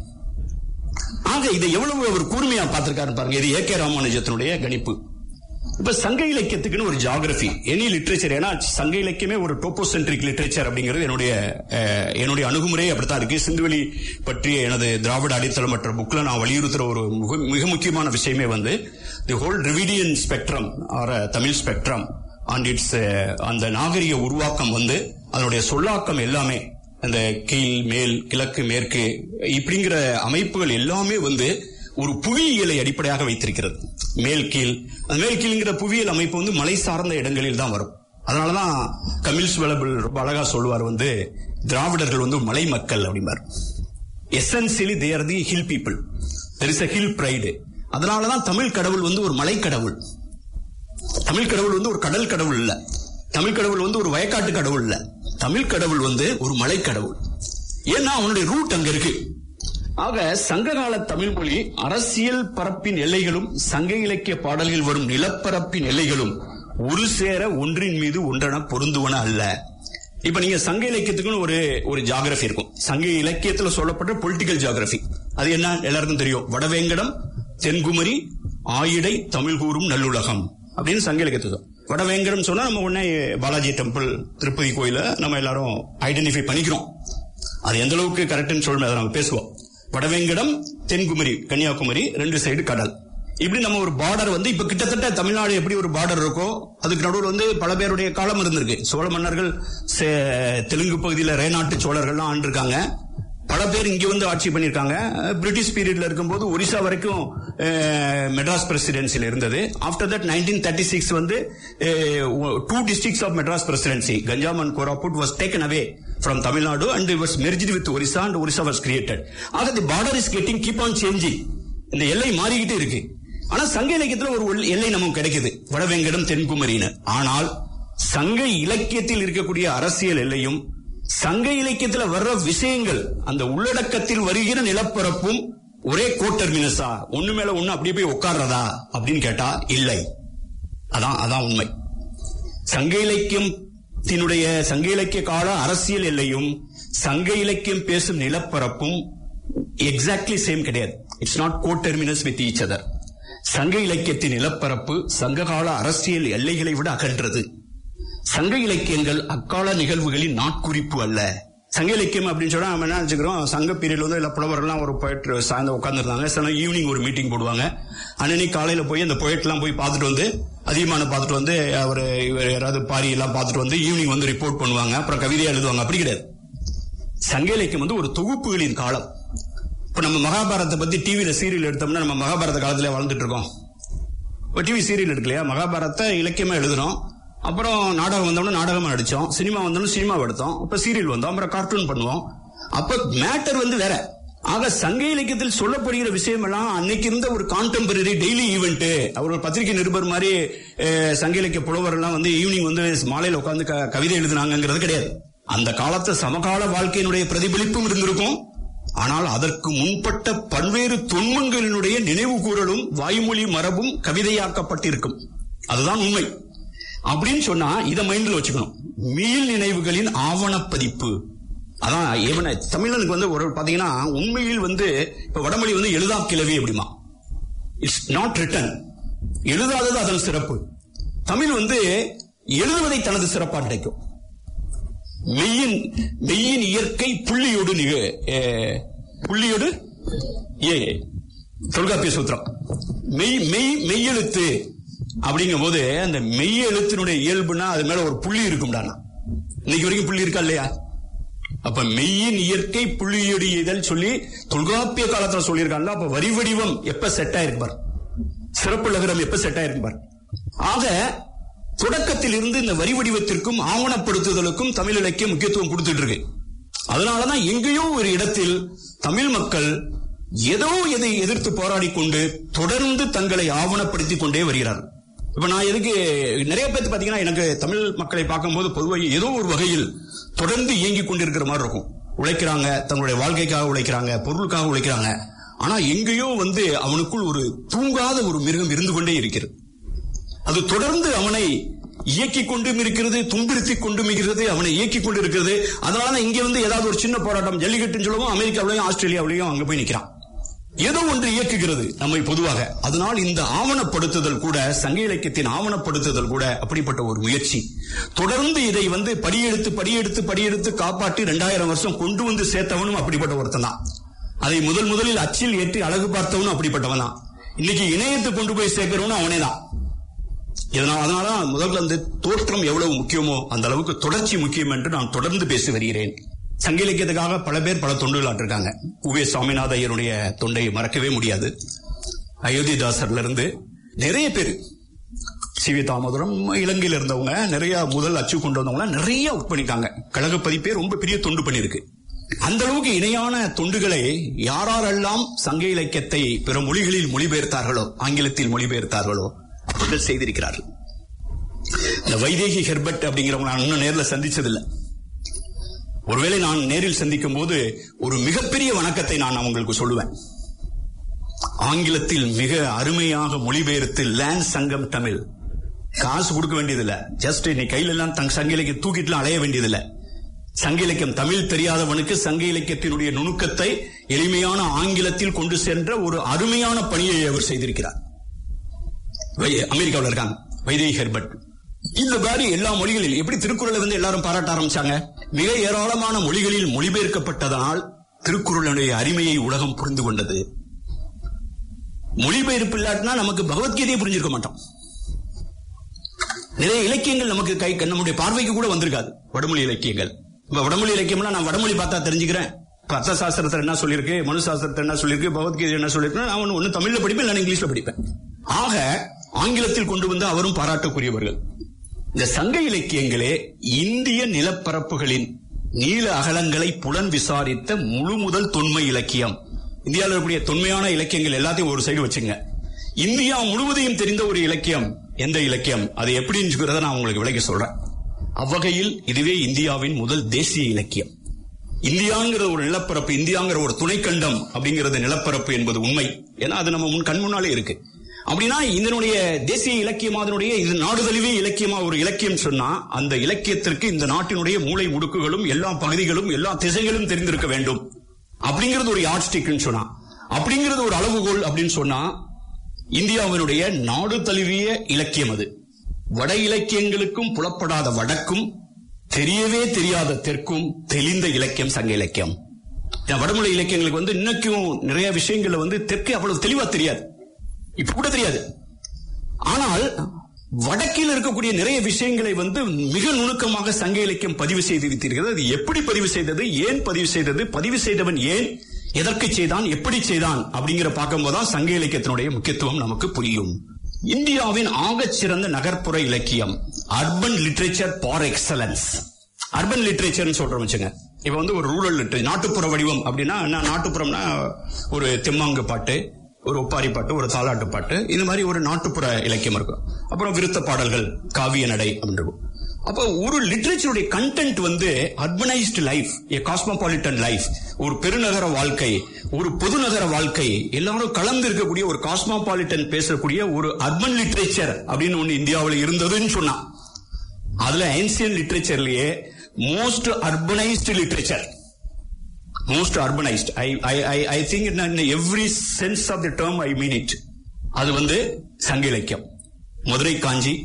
ஆக இதை எவ்வளவு அவர் கூர்மையா பார்த்திருக்காரு பாருங்க இது ஏ கே ராமானுஜத்தினுடைய கணிப்பு இப்ப சங்க இலக்கியத்துக்குன்னு ஒரு ஜியாகிரபி எனி லிட்ரேச்சர் ஏன்னா சங்க இலக்கியமே ஒரு டோப்போசென்ட்ரிக் லிட்ரேச்சர் அப்படிங்கிறது என்னுடைய அஹ், என்னுடைய அணுகுமுறை அப்படித்தான் இருக்கு சிந்துவெளி பற்றிய எனது திராவிட அடித்தளம் மற்ற புக்ல நான் வலியுறுத்துற ஒரு மிக- மிக முக்கியமான விஷயமே வந்து the whole Dravidian spectrum or Tamil spectrum and it's அந்த நாகரிக உருவாக்கம் வந்து அதனுடைய சொல்லாக்கம் எல்லாமே அந்த கீழ் மேல் கிழக்கு மேற்கு இப்படிங்கிற அமைப்புகள் எல்லாமே வந்து ஒரு புவியியலை அடிப்படையாக வைத்திருக்கிறது மேல் கீழ் அந்த மேல் கீழ்ங்கிற புவியியல் அமைப்பு வந்து மலை சார்ந்த இடங்களில் தான் வரும் அதனாலதான் கமில்ஸ் வெலபிள் ரொம்ப அழகா சொல்லுவார் வந்து திராவிடர்கள் வந்து மலை மக்கள் அப்படிம்பார் essentially they are the hill people there is a hill pride அதனாலதான் தமிழ் கடவுள் வந்து ஒரு மலை கடவுள் தமிழ் கடவுள் வந்து ஒரு கடல் கடவுள் இல்ல தமிழ் கடவுள் வந்து ஒரு வயக்காட்டு கடவுள் இல்ல தமிழ் கடவுள் வந்து ஒரு மலை கடவுள் ஏன்னா அவனுடைய ரூட் அங்க இருக்கு ஆக சங்ககால தமிழ் மொழி அரசியல் பரப்பின் எல்லைகளும் சங்க இலக்கிய பாடல்கள் வரும் நிலப்பரப்பின் எல்லைகளும் ஒரு சேர ஒன்றின் மீது ஒன்றென பொருந்துவன அல்ல இப்ப நீங்க சங்க இலக்கியத்துக்குன்னு ஒரு ஒரு ஜியாகிரபி இருக்கும் சங்க இலக்கியத்துல சொல்லப்பட்ட பொலிட்டிக்கல் ஜியாகிரபி அது என்ன எல்லாருக்கும் தெரியும் வடவேங்கடம் தென்குமரி ஆயிடை தமிழ் கூறும் நல்லுலகம் அப்படின்னு சங்க இலக்கியத்தை வடவேங்கடம் சொன்னா நம்ம உடனே பாலாஜி டெம்பிள் திருப்பதி கோயில நம்ம எல்லாரும் ஐடென்டிஃபை பண்ணிக்கிறோம் அது எந்த அளவுக்கு கரெக்ட்னு சொல்லுமே அதை நம்ம பேசுவோம் வடவேங்கடம் தென்குமரி கன்னியாகுமரி ரெண்டு சைடு கடல் இப்படி நம்ம ஒரு பார்டர் வந்து இப்ப கிட்டத்தட்ட தமிழ்நாடு எப்படி ஒரு பார்டர் இருக்கோ அதுக்கு நடுவில் வந்து பல பேருடைய காலம் இருந்திருக்கு சோழ மன்னர்கள் சே- தெலுங்கு பகுதியில் ரேநாட்டு சோழர்கள்லாம் ஆண்டிருக்காங்க பல பேர் இங்க வந்து ஆட்சி பண்ணிருக்காங்க பிரிட்டிஷ் பீரியட்ல இருக்கும்போது ஒரிசா வரைக்கும் அஹ், மெட்ராஸ் பிரசிடென்சில இருந்தது after that nineteen thirty six வந்து two districts of Madras presidency Ganjam and Koraput was taken away from Tamil Nadu and was merged with Orissa and Orissa was created ஆக the border is getting keep on changing இந்த எல்லை மாறிக்கிட்டே இருக்கு ஆனா சங்க இலக்கியத்துல ஒரு உள்- எல்லை நமக்கு கிடைக்குது வடவேங்கடம் தென்குமரின்னு ஆனால் சங்க இலக்கியத்தில் இருக்கக்கூடிய அரசியல் எல்லையும் சங்க இலக்கியத்துல வர்ற விஷயங்கள் அந்த உள்ளடக்கத்தில் வருகிற நிலப்பரப்பும் ஒரே கோட்டர்மினஸா ஒண்ணு மேல ஒண்ணு அப்படியே போய் உட்கார்றதா அப்படின்னு கேட்டா இல்லை அதான் அதான் உண்மை சங்க இலக்கியத்தினுடைய சங்க இலக்கிய கால அரசியல் எல்லையும் சங்க இலக்கியம் பேசும் நிலப்பரப்பும் எக்ஸாக்ட்லி சேம் கிடையாது it's not coterminous with each other சங்க இலக்கியத்தின் நிலப்பரப்பு சங்ககால அரசியல் எல்லைகளை விட அகன்றது சங்க இலக்கியங்கள் அக்கால நிகழ்வுகளின் நாட்குறிப்பு அல்ல சங்க இலக்கியம் அப்படின்னு சொன்னா நம்ம என்ன நினைச்சுக்கிறோம் சங்க பீரியட்ல வந்து இல்ல புலவர்கள்லாம் ஒரு போயிட்டு சாயந்தரம் உட்காந்துருந்தாங்க சில ஈவினிங் ஒரு மீட்டிங் போடுவாங்க அன்னைக்கு காலையில போய் அந்த போயிட்லாம் போய் பார்த்துட்டு வந்து அதிகமான பார்த்துட்டு வந்து அவர் இவர் யாராவது பாரி எல்லாம் பார்த்துட்டு வந்து ஈவினிங் வந்து ரிப்போர்ட் பண்ணுவாங்க அப்புறம் கவிதையா எழுதுவாங்க அப்படி கிடையாது சங்க இலக்கியம் வந்து ஒரு தொகுப்புகளின் காலம் இப்ப நம்ம மகாபாரதத்தை பத்தி டிவியில சீரியல் எடுத்தோம்னா நம்ம மகாபாரத காலத்துல வாழ்ந்துட்டு இருக்கோம் இப்போ டிவி சீரியல் இருக்கு இல்லையா மகாபாரத்தை இலக்கியமா எழுதுனோம் அப்புறம் நாடகம் வந்தோம்னா நாடகமா நடிச்சோம் சினிமா வந்தோம்னா சினிமா எடுத்தோம் அப்ப சீரியல் வந்தோம் அப்புறம் கார்ட்டூன் பண்ணுவோம் அப்ப மேட்டர் வந்து வேற ஆக சங்க இலக்கியத்தில் சொல்லப்படுகிற விஷயம் எல்லாம் அன்னைக்கு இருந்த ஒரு கான்டெம்பரரி டெய்லி ஈவெண்ட் அவர் ஒரு பத்திரிகை நிருபர் மாதிரி அஹ், சங்க இலக்கிய புலவர் எல்லாம் வந்து ஈவினிங் வந்து மாலையில உட்கார்ந்து க- கவிதை எழுதுனாங்கிறது கிடையாது அந்த காலத்து சமகால வாழ்க்கையினுடைய பிரதிபலிப்பும் இருந்திருக்கும் ஆனால் அதற்கு முன்பட்ட பல்வேறு தொன்மங்களினுடைய நினைவு கூறலும் வாய்மொழி மரபும் கவிதையாக்கப்பட்டிருக்கும் அதுதான் உண்மை அப்படின்னு சொன்னா இதை மைண்ட்ல வச்சுக்கணும் மீள் நினைவுகளின் ஆவணப்பதிப்பு அதான் இவனை தமிழனுக்கு வந்து ஒரு பாத்தீங்கன்னா உண்மையில் வந்து இப்ப வடமொழி வந்து எழுதா கிளவி அப்படிமா இட்ஸ் நாட் ரிட்டன் எழுதாதது அதன் சிறப்பு தமிழ் வந்து எழுதுவதை தனது சிறப்பா நினைக்கும் மெய்யின் மெய்யின் இயற்கை புள்ளியோடு நிக ஏ, புள்ளியோடு ஏ தொல்காப்பிய சூத்திரம் மெய் மெய் மெய்யெழுத்து அப்படிங்கும் போது அந்த மெய் எழுத்தினுடைய இயல்புனா அது மேல ஒரு புள்ளி இருக்கும்டானா இன்னைக்கு வரைக்கும் புள்ளி இருக்கா இல்லையா அப்ப மெய்யின் இயற்கை புள்ளியொடி இதழ் சொல்லி தொல்காப்பிய காலத்துல சொல்லியிருக்காங்க அப்ப வரி வடிவம் எப்ப செட் ஆயிருக்கு பாரு சிறப்பு லகரம் எப்ப செட் ஆயிருக்கு பாரு ஆக தொடக்கத்தில் இருந்து இந்த வரி வடிவத்திற்கும் ஆவணப்படுத்துதலுக்கும் தமிழ் இலக்கியம் முக்கியத்துவம் கொடுத்துட்டு இருக்கு அதனாலதான் எங்கேயோ ஒரு இடத்தில் தமிழ் மக்கள் ஏதோ எதை எதிர்த்து போராடி கொண்டு தொடர்ந்து தங்களை ஆவணப்படுத்திக் கொண்டே வருகிறார்கள் இப்ப நான் எதுக்கு நிறைய பேர் பாத்தீங்கன்னா எனக்கு தமிழ் மக்களை பார்க்கும்போது பொதுவாக ஏதோ ஒரு வகையில் தொடர்ந்து இயங்கிக் கொண்டிருக்கிற மாதிரி இருக்கும் உழைக்கிறாங்க தங்களுடைய வாழ்க்கைக்காக உழைக்கிறாங்க பொருளுக்காக உழைக்கிறாங்க ஆனா எங்கேயோ வந்து அவனுக்குள் ஒரு தூங்காத ஒரு மிருகம் இருந்து கொண்டே இருக்கிறது அது தொடர்ந்து அவனை இயக்கிக் கொண்டும் இருக்கிறது துன்புறுத்திக் கொண்டும் இருக்கிறது அவனை இயக்கிக் கொண்டு இருக்கிறது அதனால இங்க வந்து ஏதாவது ஒரு சின்ன போராட்டம் ஜல்லிக்கட்டுன்னு சொல்லுவோம் அமெரிக்காவிலையும் ஆஸ்திரேலியாவிலையும் அங்க போய் நிக்கிறான் ஏதோ ஒன்று இயக்குகிறது நம்மை பொதுவாக அதனால் இந்த ஆவணப்படுத்துதல் கூட சங்க இலக்கியத்தின் ஆவணப்படுத்துதல் கூட அப்படிப்பட்ட ஒரு முயற்சி தொடர்ந்து இதை வந்து படியெடுத்து படியெடுத்து படியெடுத்து காப்பாற்றி ரெண்டாயிரம் வருஷம் கொண்டு வந்து சேர்த்தவனும் அப்படிப்பட்ட ஒருத்தன் தான் அதை முதல் முதலில் அச்சில் ஏற்றி அழகு பார்த்தவனும் அப்படிப்பட்டவன் தான் இன்னைக்கு இணையத்தை கொண்டு போய் சேர்க்கிறவனும் அவனே தான் இதனால் அதனால முதல்ல அந்த தோற்றம் எவ்வளவு முக்கியமோ அந்த அளவுக்கு தொடர்ச்சி முக்கியம் என்று நான் தொடர்ந்து பேசி வருகிறேன் சங்க இலக்கியத்துக்காக பல பேர் பல தொண்டுகள் ஆற்றிருக்காங்க உவே சுவாமிநாத ஐயருடைய தொண்டை மறக்கவே முடியாது அயோத்திதாசர்ல இருந்து நிறைய பேர் சிவி தாமோதரம் இலங்கையில் இருந்தவங்க நிறைய முதல் அச்சு கொண்டு வந்தவங்க நிறைய ஒர்க் பண்ணிருக்காங்க கழக பதிப்பே ரொம்ப பெரிய தொண்டு பண்ணிருக்கு அந்த அளவுக்கு இணையான தொண்டுகளை யாரெல்லாம் சங்க இலக்கியத்தை பிற மொழிகளில் மொழிபெயர்த்தார்களோ ஆங்கிலத்தில் மொழிபெயர்த்தார்களோ அவர்கள் செய்திருக்கிறார்கள் இந்த வைதேகி ஹெர்பர்ட் அப்படிங்கிறவங்க நான் இன்னும் நேரில் சந்திச்சதில்லை ஒருவேளை நான் நேரில் சந்திக்கும் போது ஒரு மிகப்பெரிய வணக்கத்தை நான் அவங்களுக்கு சொல்லுவேன் ஆங்கிலத்தில் மிக அருமையாக மொழிபெயர்த்து லேண்ட் சங்கம் தமிழ் காசு கொடுக்க வேண்டியதில்லை ஜஸ்ட் நீ கையில எல்லாம் தங்க சங்க இலக்கியம் தூக்கிட்டுலாம் அலைய வேண்டியதில்லை சங்க இலக்கியம் தமிழ் தெரியாதவனுக்கு சங்க இலக்கியத்தினுடைய நுணுக்கத்தை எளிமையான ஆங்கிலத்தில் கொண்டு சென்ற ஒரு அருமையான பணியை அவர் செய்திருக்கிறார் வை- அமெரிக்காவில் இருக்காங்க வைதேகி ஹெர்பர்ட் இந்த மாதிரி எல்லா மொழிகளில் எப்படி திருக்குறளை வந்து எல்லாரும் பாராட்ட ஆரம்பிச்சாங்க மிக ஏராளமான மொழிகளில் மொழிபெயர்க்கப்பட்டதனால் திருக்குறளுடைய அருமையை உலகம் புரிந்து கொண்டது மொழிபெயர்ப்பு இல்லாட்டினா நமக்கு பகவத்கீதையை புரிஞ்சிருக்க மாட்டோம் நிறைய இலக்கியங்கள் நமக்கு கை நம்முடைய பார்வைக்கு கூட வந்திருக்காது வடமொழி இலக்கியங்கள் இப்ப வடமொழி இலக்கியம்லாம் நான் வடமொழி பார்த்தா தெரிஞ்சுக்கிறேன் இப்ப அர்த்த சாஸ்திரத்தில் என்ன சொல்லியிருக்கு மனு சாஸ்திரத்தில் என்ன சொல்லியிருக்கு பகவத்கீதை என்ன சொல்லியிருக்கு நான் ஒன்னு- ஒன்னு தமிழ்ல படிப்பேன் இல்லை இங்கிலீஷ்ல படிப்பேன் ஆக ஆங்கிலத்தில் கொண்டு வந்து அவரும் பாராட்டக்கூடியவர்கள் இந்த சங்க இலக்கியங்களே இந்திய நிலப்பரப்புகளின் நீள அகலங்களை புலன் விசாரித்த முழு முதல் தொன்மை இலக்கியம் இந்தியாவில் இருக்கக்கூடிய தொன்மையான இலக்கியங்கள் எல்லாத்தையும் ஒரு சைடு வச்சுங்க இந்தியா முழுவதையும் தெரிந்த ஒரு இலக்கியம் எந்த இலக்கியம் அது எப்படிங்கிறத நான் உங்களுக்கு விளக்கி சொல்றேன் அவ்வகையில் இதுவே இந்தியாவின் முதல் தேசிய இலக்கியம் இந்தியாங்கிற ஒரு நிலப்பரப்பு இந்தியாங்கிற ஒரு துணைக்கண்டம் அப்படிங்கிறது நிலப்பரப்பு என்பது உண்மை ஏன்னா அது நம்ம முன் கண் முன்னாலே இருக்கு அப்படின்னா இதனுடைய தேசிய இலக்கியம் அதனுடைய இது நாடு தழுவிய இலக்கியமா ஒரு இலக்கியம் சொன்னா அந்த இலக்கியத்திற்கு இந்த நாட்டினுடைய மூளை முடுக்குகளும் எல்லா பகுதிகளும் எல்லா திசைகளும் தெரிந்திருக்க வேண்டும் அப்படிங்கிறது ஒரு யாட்ஸ்டிக்னு சொன்னா அப்படிங்கிறது ஒரு அளவுகோல் அப்படின்னு சொன்னா இந்தியாவினுடைய நாடு தழுவிய இலக்கியம் அது வட இலக்கியங்களுக்கும் புலப்படாத வடக்கும் தெரியவே தெரியாத தெற்கும் தெளிந்த இலக்கியம் சங்க இலக்கியம் இந்த வடமொழி இலக்கியங்களுக்கு வந்து இன்னைக்கும் நிறைய விஷயங்கள்ல வந்து தெற்கு அவ்வளவு தெளிவா தெரியாது இப்ப கூட தெரியாது ஆனால் வடக்கில் இருக்கக்கூடிய நிறைய விஷயங்களை வந்து மிக நுணுக்கமாக சங்க இலக்கியம் பதிவு செய்து வைத்திருக்கிறது அது எப்படி பதிவு செய்தது ஏன் பதிவு செய்தது பதிவு செய்தவன் ஏன் எதற்கு செய்தான் எப்படி செய்தான் அப்படிங்கிற பார்க்கும்போதுதான் சங்க இலக்கியத்தினுடைய முக்கியத்துவம் நமக்கு புரியும் இந்தியாவின் ஆகச் சிறந்த நகர்ப்புற இலக்கியம் urban literature for excellence urban லிட்ரேச்சர்னு சொல்றோம் வச்சுங்க இப்ப வந்து ஒரு ரூரல் லிட்ரேச்சர் நாட்டுப்புற வடிவம் அப்படின்னா என்ன நாட்டுப்புறம்னா ஒரு தெம்மாங்கு பாட்டு ஒரு ஒப்பாரி பாட்டு ஒரு தாலாட்டு பாட்டு இந்த மாதிரி ஒரு நாட்டுப்புற இலக்கியம் இருக்கும் அப்புறம் விருத்த பாடல்கள் காவிய நடை அப்படின்னு இருக்கும் அப்போ ஒரு லிட்ரேச்சருடைய கண்டென்ட் வந்து urbanised life a cosmopolitan life ஒரு பெருநகர வாழ்க்கை ஒரு பொதுநகர வாழ்க்கை எல்லாரும் கலந்து இருக்கக்கூடிய ஒரு காஸ்மோபாலிட்டன் பேசக்கூடிய ஒரு அர்பன் லிட்ரேச்சர் அப்படின்னு ஒண்ணு இந்தியாவில் இருந்ததுன்னு சொன்னா அதுல ஏன்சியன் லிட்ரேச்சர்லயே most urbanised literature most urbanised I I I I think in every sense of the term I mean it அது வந்து சங்க இலக்கியம் மதுரை காஞ்சி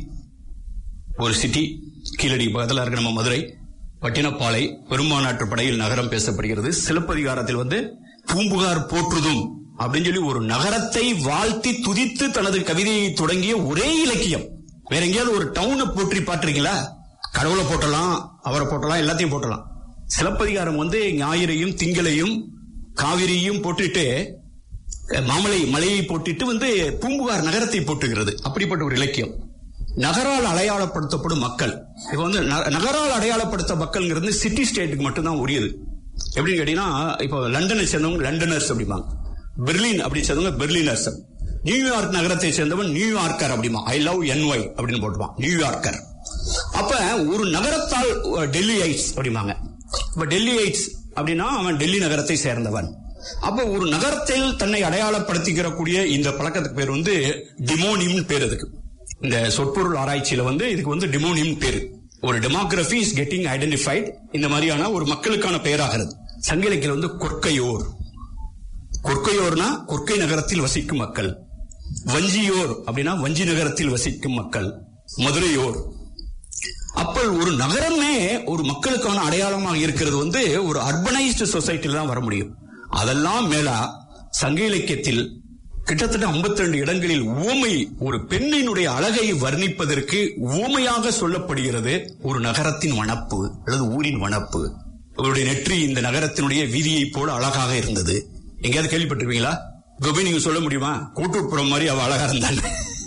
ஒரு சிட்டி கீழடி பக்கத்தில் இருக்க நம்ம மதுரை பட்டினப்பாலை பெருமாநாட்டு படையில் நகரம் பேசப்படுகிறது சிலப்பதிகாரத்தில் வந்து பூம்புகார் போற்றுதும் அப்படின்னு சொல்லி ஒரு நகரத்தை வாழ்த்தி துதித்து தனது கவிதையை தொடங்கிய ஒரே இலக்கியம் வேற எங்கேயாவது ஒரு டவுனை போற்றி பாட்டிருக்கீங்களா கடவுளை போட்டலாம் அவரை போட்டலாம் எல்லாத்தையும் போட்டலாம் சிலப்பதிகாரம் வந்து ஞாயிறையும் திங்களையும் காவிரியும் போட்டுட்டு அஹ், மாமலை மலையை போட்டுட்டு வந்து பூம்புகார் நகரத்தை போட்டுகிறது அப்படிப்பட்ட ஒரு இலக்கியம் நகரால் அடையாளப்படுத்தப்படும் மக்கள் இப்ப வந்து ந- நகரால் அடையாளப்படுத்த மக்கள்ங்கிறது சிட்டி ஸ்டேட்டுக்கு மட்டும்தான் உரியது எப்படின்னு கேட்டீங்கன்னா இப்போ லண்டனை சேர்ந்தவங்க லண்டனர்ஸ் அப்படிம்பாங்க பெர்லின் அப்படின்னு சேர்ந்தவங்க பெர்லினர்ஸ் நியூயார்க் நகரத்தை சேர்ந்தவன் நியூயார்க்கர் அப்படிமா ஐ லவ் என்ஒய் அப்படின்னு போட்டுப்பான் நியூயார்க்கர் அப்ப ஒரு நகரத்தால் அஹ், டெல்லி ஐட்ஸ் அப்படிம்பாங்க இப்ப டெல்லி ஐட்ஸ் அப்படின்னா அவன் டெல்லி நகரத்தை சேர்ந்தவன் அப்ப ஒரு நகரத்தில் தன்னை அடையாளப்படுத்திக்கிற கூடிய இந்த பழக்கத்துக்கு பேர் வந்து டிமோனியம் பேர் அதுக்கு இந்த சொற்பொருள் ஆராய்ச்சியில வந்து இதுக்கு வந்து டிமோனியம் பேரு ஒரு டெமோகிராஃபி இஸ் கெட்டிங் ஐடென்டிஃபைட் இந்த மாதிரியான ஒரு மக்களுக்கான பெயராகிறது சங்க இலக்கியம் வந்து கொற்கையோர் கொற்கையோர்னா கொற்கை நகரத்தில் வசிக்கும் மக்கள் வஞ்சியோர் அப்படின்னா வஞ்சி நகரத்தில் வசிக்கும் மக்கள் மதுரையோர் அப்போ ஒரு நகரமே ஒரு மக்களுக்கான அடையாளமாக இருக்கிறது வந்து ஒரு அர்பனைஸ்டு சொசைட்டில தான் வர முடியும் அதெல்லாம் மேலா சங்க இலக்கியத்தில் கிட்டத்தட்ட 52 இடங்களில் ஊமை ஒரு பெண்ணினுடைய அழகை வர்ணிப்பதற்கு ஊமையாக சொல்லப்படுகிறது ஒரு நகரத்தின் வனப்பு அல்லது ஊரின் வனப்பு அவருடைய நெற்றி இந்த நகரத்தினுடைய வீதியைப் போல அழகாக இருந்தது எங்கேயாவது கேள்விப்பட்டிருப்பீங்களா கோபி நீங்க சொல்ல முடியுமா கூட்டூர்புறம் மாதிரி அவ அழகா இருந்தாங்க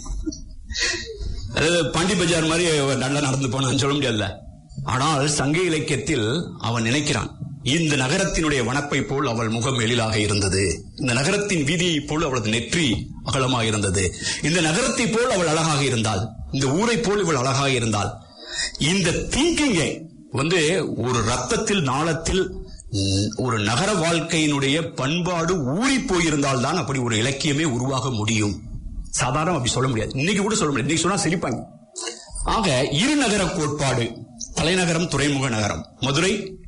அதாவது பாண்டி பஜார் மாதிரி அவ நல்லா நடந்து போனான்னு சொல்ல முடியாதுல்ல ஆனால் சங்க இலக்கியத்தில் அவன் நினைக்கிறான் இந்த நகரத்தினுடைய வனப்பை போல் அவள் முகம் எழிலாக இருந்தது இந்த நகரத்தின் வீதியை போல் அவளது நெற்றி அகலமாக இருந்தது இந்த நகரத்தை போல் அவள் அழகாக இருந்தாள் இந்த ஊரை போல் இவள் அழகாக இருந்தாள் இந்த திங்கிங்கை வந்து ஒரு ரத்தத்தில் நாளத்தில் ம், ஒரு நகர வாழ்க்கையினுடைய பண்பாடு ஊறி போயிருந்தால் தான் அப்படி ஒரு இலக்கியமே உருவாக முடியும் சாதாரண அப்படி சொல்ல முடியாது இன்னைக்கு கூட சொல்ல முடியாது இன்னைக்கு சொன்னா சிரிப்பாங்க ஆக இரு நகர கோட்பாடு தலைநகரம் துறைமுக நகரம் மதுரை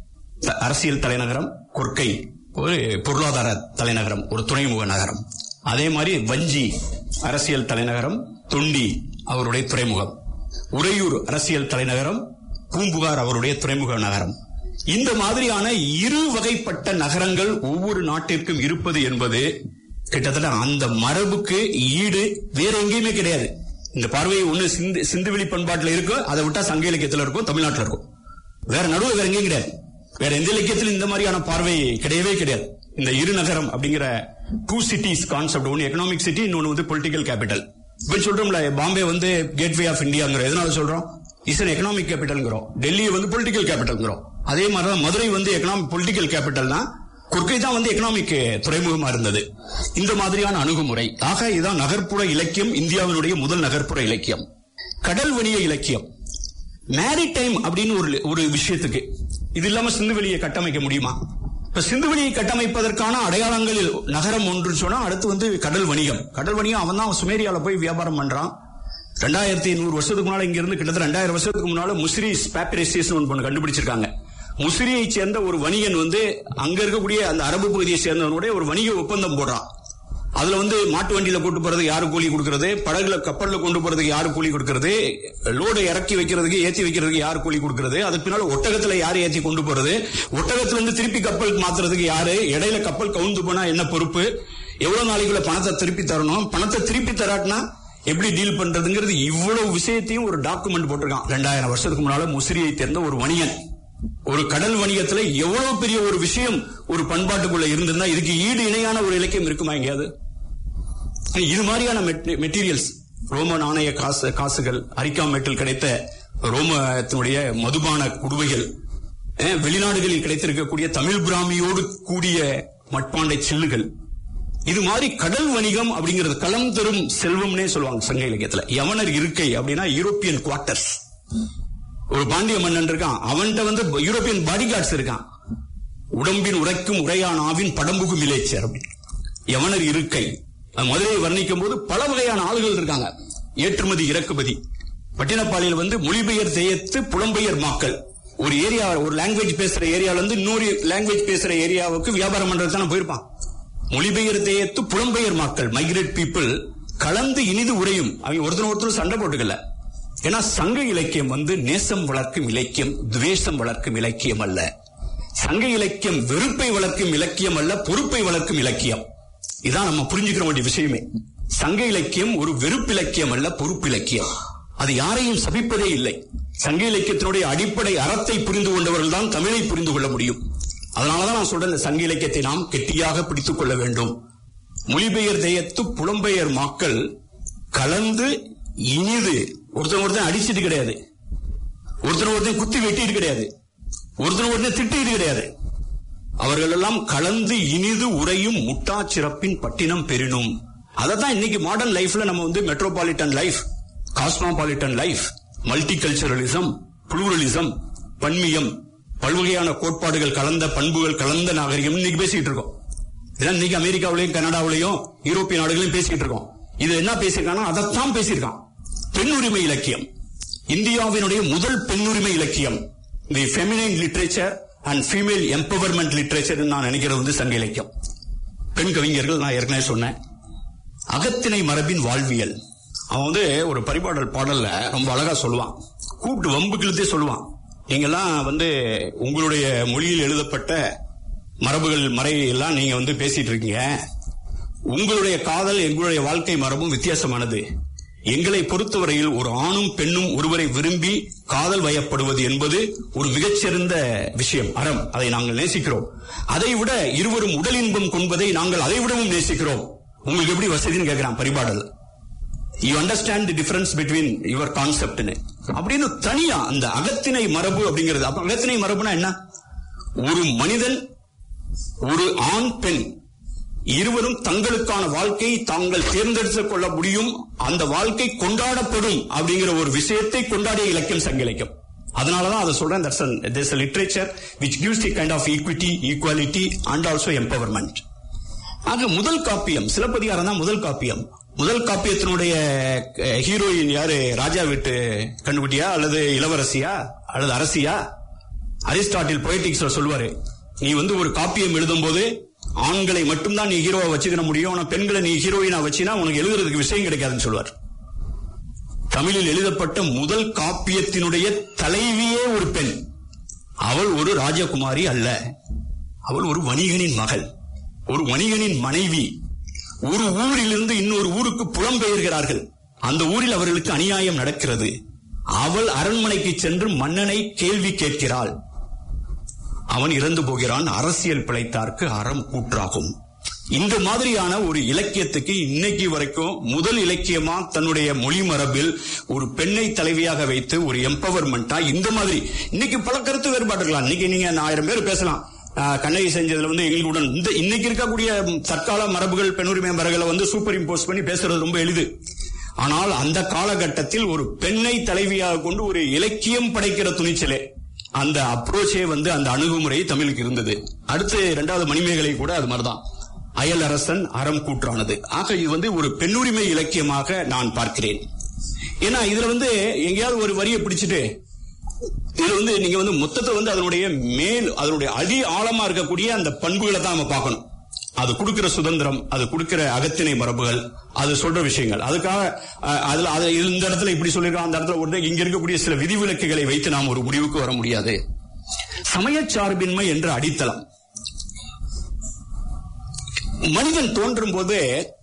த- அரசியல் தலைநகரம் கொற்கை ஒரு பொருளாதார தலைநகரம் ஒரு துறைமுக நகரம் அதே மாதிரி வஞ்சி அரசியல் தலைநகரம் தொண்டி அவருடைய துறைமுகம் உறையூர் அரசியல் தலைநகரம் பூம்புகார் அவருடைய துறைமுக நகரம் இந்த மாதிரியான இரு வகைப்பட்ட நகரங்கள் ஒவ்வொரு நாட்டிற்கும் இருப்பது என்பது கிட்டத்தட்ட அந்த மரபுக்கு ஈடு வேற எங்கேயுமே கிடையாது இந்த பார்வை ஒண்ணு சிந்து சிந்துவெளி பண்பாட்டுல இருக்கோ அதை விட்டா சங்க இலக்கியத்துல இருக்கும் தமிழ்நாட்டுல இருக்கும் வேற நடுவு வேற எங்கேயும் கிடையாது வேற எந்த இலக்கியத்திலும் இந்த மாதிரியான பார்வை கிடையவே கிடையாது இந்த இரு நகரம் அப்படிங்கிற டூ சிட்டிஸ் கான்செப்ட் ஒன்னு எக்கனாமிக் சிட்டி இன்னொன்னு வந்து பொலிட்டிக்கல் கேபிட்டல் இப்ப சொல்றோம்ல பாம்பே வந்து கேட்வே ஆஃப் இந்தியாங்கிற எதனால சொல்றோம் இஸ் an எக்கனாமிக் கேபிட்டல்ங்கிறோம் டெல்லி வந்து பொலிட்டிக்கல் கேபிட்டல்ங்கிறோம் அதே மாதிரி தான் மதுரை வந்து எக்கனாமிக் பொலிட்டிக்கல் கேபிட்டல் தான் கொற்கை தான் வந்து எக்கனாமிக் துறைமுகமா இருந்தது இந்த மாதிரியான அணுகுமுறை ஆக இதுதான் நகர்ப்புற இலக்கியம் இந்தியாவினுடைய முதல் நகர்ப்புற இலக்கியம் கடல் வணிக இலக்கியம் மேரிடைம் அப்படின்னு ஒரு ஒரு விஷயத்துக்கு இது இல்லாம சிந்துவெளியை கட்டமைக்க முடியுமா இப்ப சிந்துவெளியை கட்டமைப்பதற்கான அடையாளங்களில் நகரம் ஒன்று சொன்னா அடுத்து வந்து கடல் வணிகம் கடல் வணிகம் அவன் தான் சுமேரியால போய் வியாபாரம் பண்றான் ரெண்டாயிரத்தி நூறு வருஷத்துக்கு முன்னால இங்க இருந்து கிட்டத்தட்ட ரெண்டாயிரம் வருஷத்துக்கு முன்னால முசிரிஸ் பேப்பரேசியஸ் ஒன்று கண்டுபிடிச்சிருக்காங்க முசிறியை சேர்ந்த ஒரு வணிகன் வந்து அங்க இருக்கக்கூடிய அந்த அரபு பகுதியை சேர்ந்தவனுடைய ஒரு வணிக ஒப்பந்தம் போடுறான் அதுல வந்து மாட்டு வண்டியில கூட்டு போறதுக்கு யாரு கூலி கொடுக்கறது படகுல கப்பல்ல கொண்டு போறதுக்கு யாரு கூலி கொடுக்கறது லோடு இறக்கி வைக்கிறதுக்கு ஏத்தி வைக்கிறதுக்கு யாரு கூலி கொடுக்கறது அதுக்கு பின்னால ஒட்டகத்துல யாரு ஏத்தி கொண்டு போறது ஒட்டகத்துல இருந்து திருப்பி கப்பல் மாத்துறதுக்கு யாரு இடையில கப்பல் கவுந்து போனா என்ன பொறுப்பு எவ்வளவு நாளைக்குள்ள பணத்தை திருப்பி தரணும் பணத்தை திருப்பி தராட்டினா எப்படி டீல் பண்றதுங்கிறது இவ்வளவு விஷயத்தையும் ஒரு டாக்குமெண்ட் போட்டிருக்கான் ரெண்டாயிரம் வருஷத்துக்கு முன்னால முசிறியை சேர்ந்த ஒரு வணிகன் ஒரு கடல் வணிகத்துல எவ்வளவு பெரிய ஒரு விஷயம் ஒரு பண்பாட்டுக்குள்ள இருந்திருந்தா இதுக்கு ஈடு இணையான ஒரு இலக்கியம் இருக்குமா எங்கேயாவது இது மாதிரியான மெட்டீரியல்ஸ் ரோம நாணய காசு காசுகள் அரிக்காமேட்டில் கிடைத்த ரோமத்தினுடைய மதுபான குடுவைகள் அஹ், வெளிநாடுகளில் கிடைத்திருக்கக்கூடிய தமிழ் பிராமியோடு கூடிய மட்பாண்டை சில்லுகள் இது மாதிரி கடல் வணிகம் அப்படிங்கிறது களம் தரும் செல்வம்னே சொல்லுவாங்க சங்க இலக்கியத்துல யவனர் இருக்கை அப்படின்னா யூரோப்பியன் குவார்டர்ஸ் ஒரு பாண்டிய மன்னன் இருக்கான் அவன்கிட்ட வந்து யூரோப்பியன் பாடி கார்ட்ஸ் இருக்கான் உடம்பின் உரைக்கும் உரையான் ஆவின் படம்புகும் இலேச்சர் அப்படி. யவனர் இருக்கை அது மதுரையை வர்ணிக்கும் போது பல வகையான ஆளுகள் இருக்காங்க ஏற்றுமதி இறக்குமதி பட்டினப்பாளையில் வந்து மொழிபெயர் தேயத்து புலம்பெயர் மாக்கள் ஒரு ஏரியா ஒரு லாங்குவேஜ் பேசுற ஏரியால இருந்து இன்னொரு லாங்குவேஜ் பேசுற ஏரியாவுக்கு வியாபாரம் பண்றது தானே போயிருப்பான் மொழிபெயர் தேயத்து புலம்பெயர் மக்கள் மைக்ரேட் பீப்புள் கலந்து இனிது உரையும் அவங்க ஒருத்தர் ஒருத்தர் சண்டை போட்டுக்கல ஏன்னா சங்க இலக்கியம் வந்து நேசம் வளர்க்கும் இலக்கியம் துவேஷம் வளர்க்கும் இலக்கியம் அல்ல சங்க இலக்கியம் வெறுப்பை வளர்க்கும் இலக்கியம் அல்ல பொறுப்பை வளர்க்கும் இலக்கியம் இதான் நம்ம புரிஞ்சுக்கிற வேண்டிய விஷயமே சங்க இலக்கியம் ஒரு வெறுப்பு இலக்கியம் அல்ல பொறுப்பு இலக்கியம் அது யாரையும் சபிப்பதே இல்லை சங்க இலக்கியத்தினுடைய அடிப்படை அறத்தை புரிந்து கொண்டவர்கள் தான் தமிழை புரிந்து கொள்ள முடியும் அதனாலதான் நான் சொல்றேன் இந்த சங்க இலக்கியத்தை நாம் கெட்டியாக பிடித்துக் கொள்ள வேண்டும் மொழிபெயர் தேயத்து புலம்பெயர் மக்கள் கலந்து இனிது ஒருத்தன் ஒருத்தன் அடிச்சிட்டு கிடையாது ஒருத்தன் ஒருத்தன் குத்தி வெட்டிட்டு கிடையாது ஒருத்தன் ஒருத்தன் திட்டிட்டு கிடையாது அவர்கள் எல்லாம் கலந்து இனிது உரையும் முட்டா சிறப்பின் பட்டினம் பெறினும் அததான் இன்னைக்கு மாடர்ன் லைஃப்ல நம்ம வந்து metropolitan life cosmopolitan life multi culturalism pluralism பன்மியம் பல்வகையான கோட்பாடுகள் கலந்த பண்புகள் கலந்த நாகரிகம் இன்னைக்கு பேசிட்டு இருக்கோம் இதான் இன்னைக்கு அமெரிக்காவிலையும் கனடாவிலையும் யூரோப்பிய நாடுகளையும் பேசிட்டு இருக்கோம் இது என்ன பேசியிருக்காங்கன்னா அதைத்தான் பேசியிருக்கான் பெண்ணுரிமை இலக்கியம் இந்தியாவினுடைய முதல் பெண்ணுரிமை இலக்கியம் the feminine literature and female empowerment literature நான் நினைக்கிறது வந்து சங்க இலக்கியம் பெண் கவிஞர்கள் நான் ஏற்கனவே சொன்னேன் அகத்திணை மரபின் வாழ்வியல் அவன் வந்து ஒரு பரிபாடல் பாடல்ல ரொம்ப அழகா சொல்லுவான் கூப்பிட்டு வம்புக்கிழுத்தே சொல்லுவான் நீங்கெல்லாம் வந்து உங்களுடைய மொழியில் எழுதப்பட்ட மரபுகள் மறை எல்லாம் நீங்க வந்து பேசிட்டு இருக்கீங்க உங்களுடைய காதல் எங்களுடைய வாழ்க்கை மரபும் வித்தியாசமானது எங்களை பொறுத்தவரையில் ஒரு ஆணும் பெண்ணும் ஒருவரை விரும்பி காதல் வயப்படுவது என்பது ஒரு மிகச்சிறந்த விஷயம் அறம் அதை நாங்கள் நேசிக்கிறோம் அதை விட இருவரும் உடல் இன்பம் கொள்வதை நாங்கள் அதை விடவும் நேசிக்கிறோம் உங்களுக்கு எப்படி வசதின்னு கேட்கிறான் Paripadal you understand the difference between your கான்செப்ட்னு அப்படின்னு தனியா அந்த அகத்திணை மரபு அப்படிங்கிறது அப்ப அகத்திணை மரபுனா என்ன ஒரு மனிதன் ஒரு ஆண் பெண் இருவரும் தங்களுக்கான வாழ்க்கையை தாங்கள் தேர்ந்தெடுத்துக் கொள்ள முடியும் அந்த வாழ்க்கை கொண்டாடப்படும் அப்படிங்கிற ஒரு விஷயத்தை கொண்டாடிய இலக்கியம் சங்க இலக்கியம் அதனாலதான் அதை சொல்றேன் that's there's literature which gives the kind of equity equality and also empowerment ஆக முதல் காப்பியம் சிலப்பதிகாரம் தான் முதல் காப்பியம் முதல் காப்பியத்தினுடைய அஹ், ஹீரோயின் யாரு ராஜா வீட்டு கண்டுபிட்டியா அல்லது இளவரசியா அல்லது அரசியா அரிஸ்டாட்டில் பொயட்டிக்ஸ்ல சொல்லுவாரு நீ வந்து ஒரு காப்பியம் எழுதும் போது ஆண்களை மட்டும்தான் நீ ஹீரோவா வச்சுக்கிற முடியும் ஆனா பெண்களை நீ ஹீரோயினா வச்சினா உனக்கு எழுதுறதுக்கு விஷயம் கிடைக்காதுன்னு சொல்லுவார் தமிழில் எழுதப்பட்ட முதல் காப்பியத்தினுடைய தலைவியே ஒரு பெண் அவள் ஒரு ராஜகுமாரி அல்ல அவள் ஒரு வணிகனின் மகள் ஒரு வணிகனின் மனைவி ஒரு ஊரிலிருந்து இன்னொரு ஊருக்கு புலம்பெயர்கிறார்கள் அந்த ஊரில் அவர்களுக்கு அநியாயம் நடக்கிறது அவள் அரண்மனைக்கு சென்று மன்னனை கேள்வி கேட்கிறாள் அவன் இறந்து போகிறான் அரசியல் பிழைத்தார்க்கு அறம் கூற்றாகும் இந்த மாதிரியான ஒரு இலக்கியத்துக்கு இன்னைக்கு வரைக்கும் முதல் இலக்கியமா தன்னுடைய மொழி மரபில் ஒரு பெண்ணை தலைவியாக வைத்து ஒரு எம்பவர்மெண்டா இந்த மாதிரி இன்னைக்கு பல கருத்து வேறுபாடு இருக்கலாம் இன்னைக்கு நீங்க ஆயிரம் பேர் பேசலாம் ஆஹ், கண்ணகி செஞ்சதுல வந்து எங்களுடன் இந்த இன்னைக்கு இருக்கக்கூடிய தற்கால மரபுகள் பெண்ணுரிமை மரபுகளை வந்து சூப்பர் இம்போஸ் பண்ணி பேசுறது ரொம்ப எளிது ஆனால் அந்த காலகட்டத்தில் ஒரு பெண்ணை தலைவியாக கொண்டு ஒரு இலக்கியம் படைக்கிற துணிச்சலே அந்த அப்ரோச்சே வந்து அந்த அணுகுமுறை தமிழுக்கு இருந்தது அடுத்து இரண்டாவது மணிமேகலை கூட அது மாதிரிதான் அயல் அரசன் அறம் கூற்றானது ஆக இது வந்து ஒரு பெண்ணுரிமை இலக்கியமாக நான் பார்க்கிறேன் ஏன்னா இதுல வந்து எங்கேயாவது ஒரு வரியை பிடிச்சிட்டு இதுல வந்து நீங்க வந்து மொத்தத்தை வந்து அதனுடைய மேல் அதனுடைய அடி ஆழமா இருக்கக்கூடிய அந்த பண்புகளை தான் நம்ம பார்க்கணும் அது கொடுக்கிற சுதந்திரம் அது கொடுக்கிற அகத்திணை மரபுகள் அது சொல்ற விஷயங்கள் அதுக்காக அஹ், அதுல அது இந்த இடத்துல இப்படி சொல்லிருக்கோம் அந்த இடத்துல ஒரு இங்க இருக்கக்கூடிய சில விதிவிலக்குகளை வைத்து நாம் ஒரு முடிவுக்கு வர முடியாது சமயச்சார்பின்மை என்ற அடித்தளம் மனிதன் தோன்றும் போது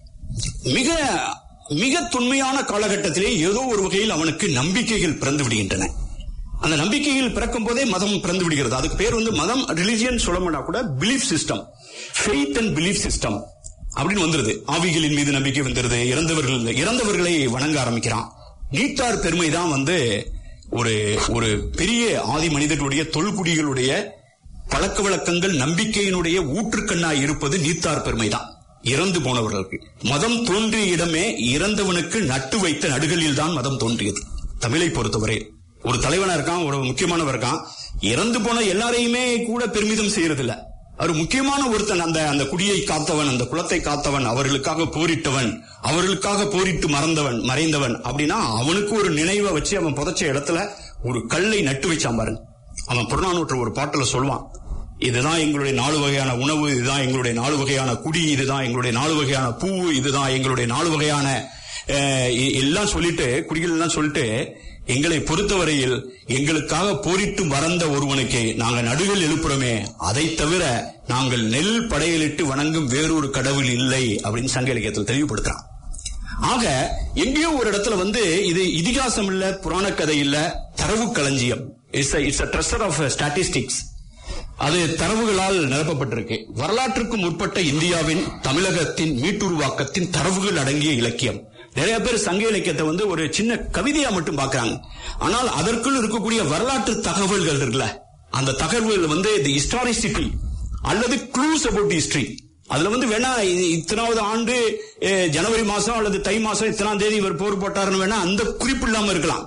மிக மிக தொன்மையான காலகட்டத்திலே ஏதோ ஒரு வகையில் அவனுக்கு நம்பிக்கைகள் பிறந்து விடுகின்றன அந்த நம்பிக்கைகள் பிறக்கும் போதே மதம் பிறந்து விடுகிறது அதுக்கு பேர் வந்து மதம் ரிலிஜியன் சொல்லணும்னா கூட belief system faith and belief system அப்படின்னு வந்துருது ஆவிகளின் மீது நம்பிக்கை வந்துருது இறந்தவர்கள் இறந்தவர்களை வணங்க ஆரம்பிக்கிறான் நீத்தார் பெருமை தான் வந்து ஒரு ஒரு பெரிய ஆதி மனிதர்களுடைய தொல்குடிகளுடைய பழக்க வழக்கங்கள் நம்பிக்கையினுடைய ஊற்றுக்கண்ணாய் இருப்பது நீத்தார் பெருமைதான் இறந்து போனவர்களுக்கு மதம் தோன்றிய இடமே இறந்தவனுக்கு நட்டு வைத்த நடுகளில் தான் மதம் தோன்றியது தமிழை பொறுத்தவரை ஒரு தலைவனா இருக்கான் ஒரு முக்கியமானவர் இருக்கான் இறந்து போன எல்லாரையுமே கூட பெருமிதம் செய்யறதில்ல அவர் முக்கியமான ஒருத்தன் அந்த அந்த குடியை காத்தவன் அந்த குலத்தை காத்தவன் அவர்களுக்காக போரிட்டவன் அவர்களுக்காக போரிட்டு மறந்தவன் மறைந்தவன் அப்படின்னா அவனுக்கு ஒரு நினைவை வச்சு அவன் புதைச்ச இடத்துல ஒரு கல்லை நட்டு வச்சான் பாருங்க அவன் புறநானூற்று ஒரு பாட்டுல சொல்லுவான் இதுதான் எங்களுடைய நாலு வகையான உணவு இதுதான் எங்களுடைய நாலு வகையான குடி இதுதான் எங்களுடைய நாலு வகையான பூ இதுதான் எங்களுடைய நாலு வகையான அஹ், எ- எல்லாம் சொல்லிட்டு குடிகள் எல்லாம் சொல்லிட்டு எங்களை பொறுத்தவரையில் எங்களுக்காக போரிட்டு மறந்த ஒருவனுக்கு நாங்க நடுவில் எழுப்புறோமே அதை தவிர நாங்கள் நெல் படையலிட்டு வணங்கும் வேறொரு கடவுள் இல்லை அப்படின்னு சங்க இலக்கியத்தில் தெளிவுபடுத்துறான் ஆக எங்கேயோ ஒரு இடத்துல வந்து இது இதிகாசம் இல்ல புராண கதை இல்ல தரவு களஞ்சியம் it's it's treasure of statistics அது தரவுகளால் நிரப்பப்பட்டிருக்கு வரலாற்றுக்கு முற்பட்ட இந்தியாவின் தமிழகத்தின் மீட்டுருவாக்கத்தின் தரவுகள் அடங்கிய இலக்கியம் நிறைய பேர் சங்க இலக்கியத்தை வந்து ஒரு சின்ன கவிதையா மட்டும் பார்க்கறாங்க ஆனால் அதற்குள் இருக்கக்கூடிய வரலாற்று தகவல்கள் இருக்குல்ல அந்த தகவல்கள் வந்து தி ஹிஸ்டாரிசிட்டி அல்லது க்ளூஸ் அபவுட் ஹிஸ்டரி அதுல வந்து வேணா இ- இத்தனாவது ஆண்டு அஹ், ஜனவரி மாசம் அல்லது தை மாசம் இத்தனாம் தேதி இவர் போர் போட்டாருன்னு வேணா அந்த குறிப்பு இல்லாம இருக்கலாம்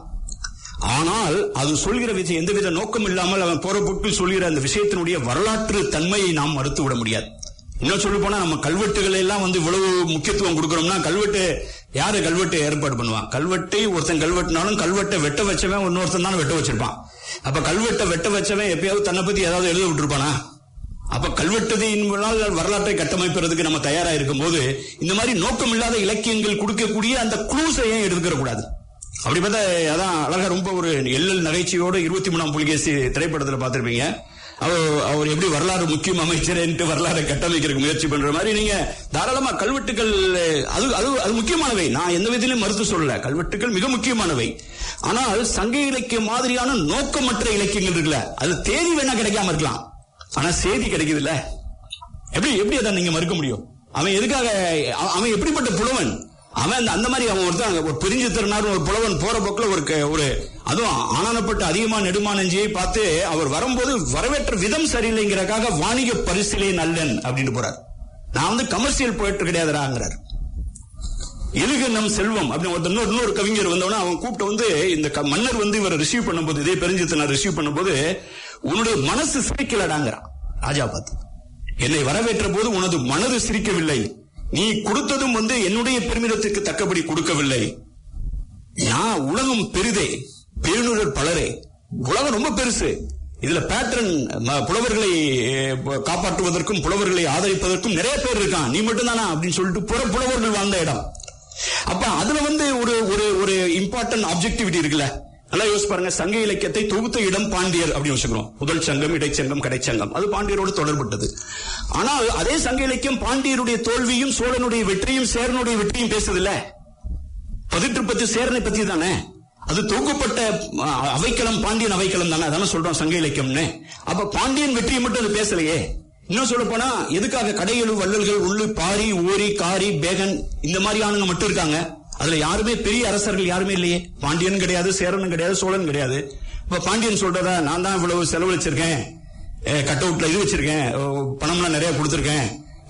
ஆனால் அது சொல்கிற விஷயம் எந்தவித நோக்கம் இல்லாமல் அவன் போற போட்டு சொல்கிற அந்த விஷயத்தினுடைய வரலாற்று தன்மையை நாம் மறுத்து விட முடியாது இன்னும் சொல்ல போனா நம்ம கல்வெட்டுகள் எல்லாம் வந்து இவ்வளவு முக்கியத்துவம் கொடுக்கறோம்னா கல்வெட்டு யாரு கல்வெட்டு ஏற்பாடு பண்ணுவான் கல்வெட்டை ஒருத்தன் கல்வெட்டினாலும் கல்வெட்டை வெட்ட வச்சவன் இன்னொருத்தன் தானே வெட்ட வச்சிருப்பான் அப்ப கல்வெட்டை வெட்ட வச்சவன் எப்பயாவது தன்னை பத்தி ஏதாவது எழுத விட்டுருப்பானா அப்ப கல்வெட்டதினால் வரலாற்றை கட்டமைப்பதற்கு நம்ம தயாரா இருக்கும் போது இந்த மாதிரி நோக்கம் இல்லாத இலக்கியங்கள் கொடுக்கக்கூடிய அந்த குளூஸை ஏன் எடுத்துக்கிற கூடாது அப்படி பார்த்தா அதான் அழகா ரொம்ப ஒரு எல்லல் நகைச்சுவையோட இருபத்தி மூணாம் புலிகேசி திரைப்படத்துல பார்த்திருப்பீங்க அவர் அவர் எப்படி வரலாறு முக்கியம் அமைச்சர்ன்ட்டு வரலாறை கட்டமைக்கிறதுக்கு முயற்சி பண்ற மாதிரி நீங்க தாராளமா கல்வெட்டுகள் அது அது அது முக்கியமானவை நான் எந்த விதத்திலும் மறுத்து சொல்லல கல்வெட்டுகள் மிக முக்கியமானவை ஆனால் சங்க இலக்கிய மாதிரியான நோக்கமற்ற இலக்கியங்கள் இருக்குல்ல அது தேதி வேணா கிடைக்காம இருக்கலாம் ஆனா செய்தி கிடைக்குது இல்ல எப்படி எப்படி அதை நீங்க மறுக்க முடியும் அவன் எதுக்காக அவ- அவன் எப்படிப்பட்ட புலவன் அவன் அந்த- அந்த மாதிரி அவன் ஒருத்தன் ஒரு பிரிஞ்சு திறனார் ஒரு புலவன் போற போக்குல ஒரு க- ஒரு அதுவும் ஆனானப்பட்ட அதிகமா நெடுமா நெஞ்சியை பார்த்து அவர் வரும்போது வரவேற்ற விதம் சரியில்லைங்கிறக்காக வாணிக பரிசிலே நல்லன் அப்படின்னு போறார் நான் வந்து கமர்ஷியல் போயிட்டு கிடையாதுறாங்கிறார் எழுக நம் செல்வம் அப்படின்னு ஒருத்தர் இன்னொரு இன்னொரு கவிஞர் வந்தவன அவன் கூப்பிட்டு வந்து இந்த க- மன்னர் வந்து இவரை ரிசீவ் பண்ணும்போது இதே பெருஞ்சித்தை நான் ரிசீவ் பண்ணும்போது உன்னுடைய மனசு சிரிக்கலடாங்கிறான் ராஜா பார்த்து என்னை வரவேற்ற போது உனது மனது சிரிக்கவில்லை நீ கொடுத்ததும் வந்து என்னுடைய பெருமிதத்துக்கு தக்கபடி கொடுக்கவில்லை நான் உலகம் பெரிதே பேணுரர் பலரே உலகம் ரொம்ப பெருசு இதுல பேட்டர்ன் புலவர்களை அஹ், ப- காப்பாற்றுவதற்கும் புலவர்களை ஆதரிப்பதற்கும் நிறைய பேர் இருக்கான் நீ மட்டும்தானா அப்படின்னு சொல்லிட்டு புற புலவர்கள் வாழ்ந்த இடம் அப்ப அதுல வந்து ஒரு ஒரு ஒரு இம்பார்ட்டன்ட் ஆப்ஜெக்டிவிட்டி இருக்குல்ல நல்லா யோசிச்சு பாருங்க சங்க இலக்கியத்தை தொகுத்த இடம் பாண்டியர் அப்படின்னு வச்சுக்கிறோம் முதல் சங்கம் இடைச்சங்கம் கடைச்சங்கம் அது பாண்டியரோடு தொடர்பட்டது ஆனால் அதே சங்க இலக்கியம் பாண்டியருடைய தோல்வியும் சோழனுடைய வெற்றியும் சேரனுடைய வெற்றியும் பேசுதில்ல பதிற்று பத்து சேரனை பத்தி தானே அது தொகுக்கப்பட்ட அ, அவைக்களம் பாண்டியன் அவைக்களம் தானே அதானே சொல்றோம் சங்க இலக்கியம்னு அப்ப பாண்டியன் வெற்றியை மட்டும் அது பேசலையே இன்னும் சொல்ல போனா எதுக்காக கடையெழு வள்ளல்கள் உள்ளு பாரி ஓரி காரி பேகன் இந்த மாதிரி ஆளுங்க மட்டும் இருக்காங்க அதுல யாருமே பெரிய அரசர்கள் யாருமே இல்லையே பாண்டியன் கிடையாது சேரனும் கிடையாது சோழன் கிடையாது இப்ப பாண்டியன் சொல்றதா நான் தான் இவ்வளவு செலவழிச்சிருக்கேன் கட் அவுட்ல இது வச்சிருக்கேன் அஹ், பணம்லாம் நிறைய கொடுத்துருக்கேன்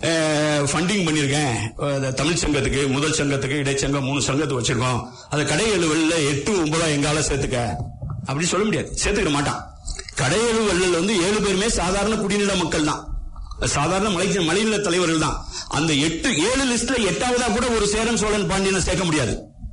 ஃபண்டிங் பண்ணிருக்கேன் அஹ், தமிழ் சங்கத்துக்கு முதல் சங்கத்துக்கு இடைச்சங்கம் மூணு சங்கத்தை வச்சிருக்கோம் அது கடை எழுவல்ல எட்டு ஒன்பதா எங்கால சேர்த்துக்க அப்படி சொல்ல முடியாது சேர்த்துக்கிட மாட்டான் கடை எழுவல்ல வந்து ஏழு பேருமே சாதாரண குடிநில மக்கள் தான் சாதாரண மலை மலைநில தலைவர்கள் தான் அந்த எட்டு ஏழு லிஸ்ட்ல எட்டாவதா கூட ஒரு சேரன் சோழன் பாண்டியனை சேர்க்க முடியாது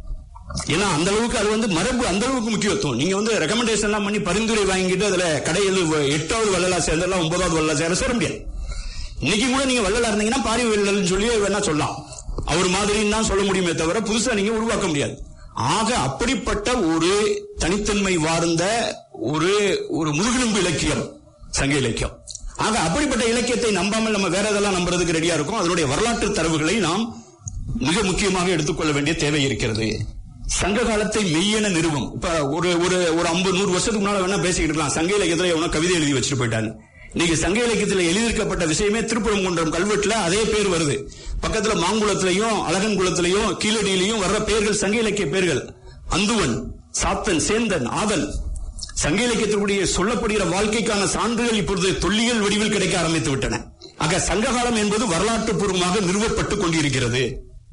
ஏன்னா அந்த அளவுக்கு அது வந்து மரபு அந்த அளவுக்கு முக்கியத்துவம் நீங்க வந்து ரெக்கமெண்டேஷன் எல்லாம் பண்ணி பரிந்துரை வாங்கிட்டு அதுல கடையில் எட்டாவது வள்ளலா சேர்ந்தெல்லாம் ஒன்பதாவது வள்ளலா சேர சேர முடியாது இன்னைக்கு கூட நீங்க வள்ளலா இருந்தீங்கன்னா பாரி வள்ளல்னு சொல்லி வேணா சொல்லலாம் அவர் மாதிரின்னு தான் சொல்ல முடியுமே தவிர புதுசா நீங்க உருவாக்க முடியாது ஆக அப்படிப்பட்ட ஒரு தனித்தன்மை வார்ந்த ஒரு ஒரு முதுகெலும்பு இலக்கியம் சங்க இலக்கியம் ஆக அப்படிப்பட்ட இலக்கியத்தை நம்பாமல் நம்ம வேற எதெல்லாம் நம்புறதுக்கு ரெடியா இருக்கும் அதனுடைய வரலாற்று தரவுகளை நாம் மிக முக்கியமாக எடுத்துக்கொள்ள வேண்டிய தேவை இருக்கிறது சங்க காலத்தை மெய்யென நிறுவம் இப்ப ஒரு ஒரு ஒரு ஐம்பது நூறு வருஷத்துக்கு முன்னால வேணா பேசிக்கிட்டு இருக்கலாம் சங்க இலக்கியத்துல எவனோ கவிதை எழுதி வச்சுட்டு போயிட்டாங்க இன்னைக்கு சங்க இலக்கியத்துல எழுதியிருக்கப்பட்ட விஷயமே திருப்பரங்குன்றம் கல்வெட்டுல அதே பேர் வருது பக்கத்துல மாங்குளத்திலையும் அழகன்குளத்திலையும் கீழடியிலையும் வர்ற பெயர்கள் சங்க இலக்கிய பெயர்கள் அந்துவன் சாத்தன் சேந்தன் ஆதன் சங்க இலக்கியத்தினுடைய சொல்லப்படுகிற வாழ்க்கைக்கான சான்றுகள் இப்பொழுது தொல்லியல் வடிவில் கிடைக்க ஆரம்பித்து விட்டன ஆக சங்ககாலம் என்பது வரலாற்று பூர்வமாக நிறுவப்பட்டுக் கொண்டிருக்கிறது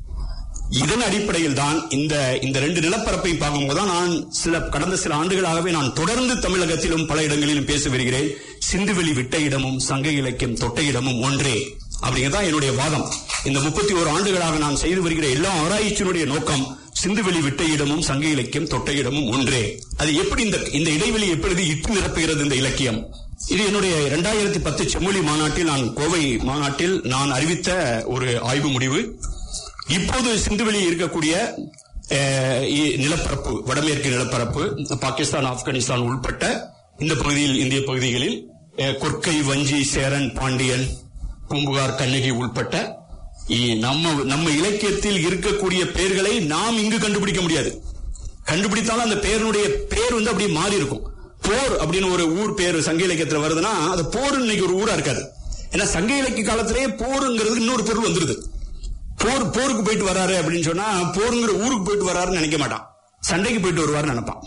இதன் அடிப்படையில் தான் இந்த இந்த ரெண்டு நிலப்பரப்பை பார்க்கும்போது தான் நான் சில கடந்த சில ஆண்டுகளாகவே நான் தொடர்ந்து தமிழகத்திலும் பல இடங்களிலும் பேசி வருகிறேன் சிந்துவெளி விட்ட இடமும் சங்க இலக்கியம் தொட்ட இடமும் ஒன்றே அப்படிங்கறதான் என்னுடைய வாதம் இந்த முப்பத்தி ஓரு ஆண்டுகளாக நான் செய்து வருகிற எல்லா ஆராய்ச்சியினுடைய நோக்கம் சிந்துவெளி விட்ட இடமும் சங்க இலக்கியம் தொட்ட இடமும் ஒன்றே அது எப்படி இந்த இந்த இடைவெளி எப்படி இட்டு நிரப்புகிறது இந்த இலக்கியம் இது என்னுடைய இரண்டாயிரத்தி பத்து செம்மொழி மாநாட்டில் நான் கோவை மாநாட்டில் நான் அறிவித்த ஒரு ஆய்வு முடிவு இப்போது சிந்துவெளி இருக்கக்கூடிய அஹ், இ- நிலப்பரப்பு வடமேற்கு நிலப்பரப்பு பாகிஸ்தான் ஆப்கானிஸ்தான் உள்பட்ட இந்த பகுதியில் இந்திய பகுதிகளில் அஹ், கொற்கை வஞ்சி சேரன் பாண்டியன் பூம்புகார் கண்ணகி உள்பட்ட இ- நம்ம நம்ம இலக்கியத்தில் இருக்கக்கூடிய பெயர்களை நாம் இங்கு கண்டுபிடிக்க முடியாது கண்டுபிடித்தாலும் அந்த பேருடைய பேர் வந்து அப்படியே மாறி இருக்கும் போர் அப்படின்னு ஒரு ஊர் பேர் சங்க இலக்கியத்துல வருதுன்னா அது போர் இன்னைக்கு ஒரு ஊரா இருக்காது ஏன்னா சங்க இலக்கிய காலத்திலேயே போருங்கிறது இன்னொரு பொருள் வந்துருது போர் போருக்கு போயிட்டு வராரு அப்படின்னு சொன்னா போருங்கிற ஊருக்கு போயிட்டு வராருன்னு நினைக்க மாட்டான் சண்டைக்கு போயிட்டு வருவாருன்னு நினைப்பான்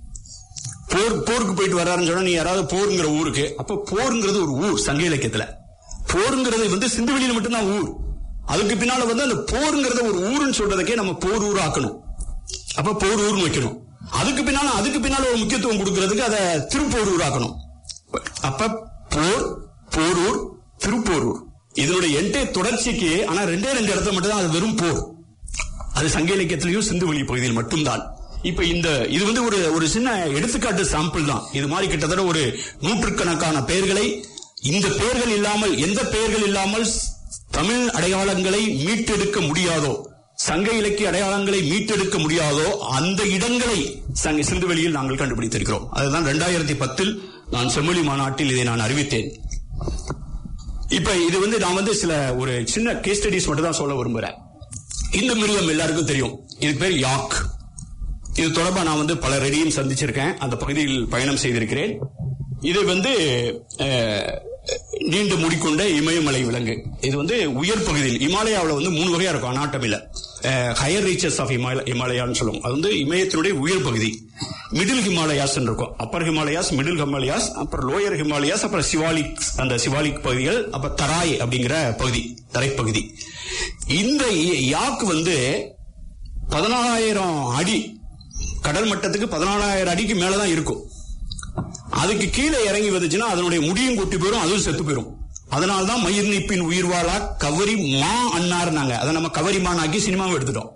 போர் போருக்கு போயிட்டு வராருன்னு சொன்னா நீ யாராவது போருங்கிற ஊருக்கு அப்ப போருங்கிறது ஒரு ஊர் சங்க இலக்கியத்துல போருங்கிறது வந்து சிந்துவெளியில மட்டும்தான் ஊர் அதுக்கு பின்னால வந்து அந்த போருங்கிறத ஒரு ஊருன்னு சொல்றதுக்கே நம்ம போர் ஊர் ஆக்கணும் அப்ப போர் ஊர்னு வைக்கணும் அதுக்கு பின்னால அதுக்கு பின்னால ஒரு முக்கியத்துவம் கொடுக்கறதுக்கு அதை திருப்போரூர் ஆக்கணும் அப்ப போர் போரூர் திருப்போரூர் இதனுடைய என்டே தொடர்ச்சிக்கு ஆனா ரெண்டே ரெண்டு இடத்துல மட்டும் தான் அது வெறும் போர் அது சங்க இலக்கியத்திலையும் சிந்து வெளி பகுதியில் மட்டும்தான் இப்ப இந்த இது வந்து ஒரு ஒரு சின்ன எடுத்துக்காட்டு சாம்பிள் தான் இது மாதிரி கிட்டத்தட்ட ஒரு நூற்றுக்கணக்கான பெயர்களை இந்த பெயர்கள் இல்லாமல் எந்த பெயர்கள் இல்லாமல் தமிழ் அடையாளங்களை மீட்டெடுக்க முடியாதோ சங்க இலக்கிய அடையாளங்களை மீட்டெடுக்க முடியாதோ அந்த இடங்களை சங்க சிந்துவெளியில் நாங்கள் கண்டுபிடித்திருக்கிறோம் அதுதான் ரெண்டாயிரத்தி பத்தில் நான் செம்மொழி மாநாட்டில் இதை நான் அறிவித்தேன் இப்ப இது வந்து நான் வந்து சில ஒரு சின்ன கேஸ் ஸ்டடிஸ் மட்டும் தான் சொல்ல விரும்புறேன் இந்த மிருகம் எல்லாருக்கும் தெரியும் இதுக்கு பேர் யாக் இது தொடர்பா நான் வந்து பல ரெடியும் சந்திச்சிருக்கேன் அந்த பகுதியில் பயணம் செய்திருக்கிறேன் இது வந்து அஹ், நீண்டு முடிக்கொண்ட இமயமலை விலங்கு இது வந்து உயர் பகுதியில் இமாலயாவில் வந்து மூணு வகையா இருக்கும் அனாட்டமில ஹையர் ரீச்சஸ் ஆஃப் இமாலய இமாலயான்னு சொல்லுவோம் அது வந்து இமயத்தினுடைய உயர் பகுதி மிடில் ஹிமாலயாஸ் இருக்கும் அப்பர் ஹிமாலயாஸ் மிடில் ஹிமாலயாஸ் அப்புறம் லோயர் ஹிமாலயாஸ் அப்புறம் சிவாலிக் அந்த சிவாலிக் பகுதிகள் அப்புறம் தராய் அப்படிங்கிற பகுதி தரைப்பகுதி இந்த யாக் வந்து பதினாலாயிரம் அடி கடல் மட்டத்துக்கு பதினாலாயிரம் அடிக்கு மேலதான் இருக்கும் அதுக்கு கீழே இறங்கி வந்துச்சுன்னா அதனுடைய முடியும் கொட்டி போயிடும் அதுவும் செத்து போயிடும் அதனாலதான் மயிர் நீப்பின் உயிர் வாழா கவரி மா அண்ணாருனாங்க அதை நம்ம கவரி மானாக்கி சினிமாவை எடுத்துட்டோம்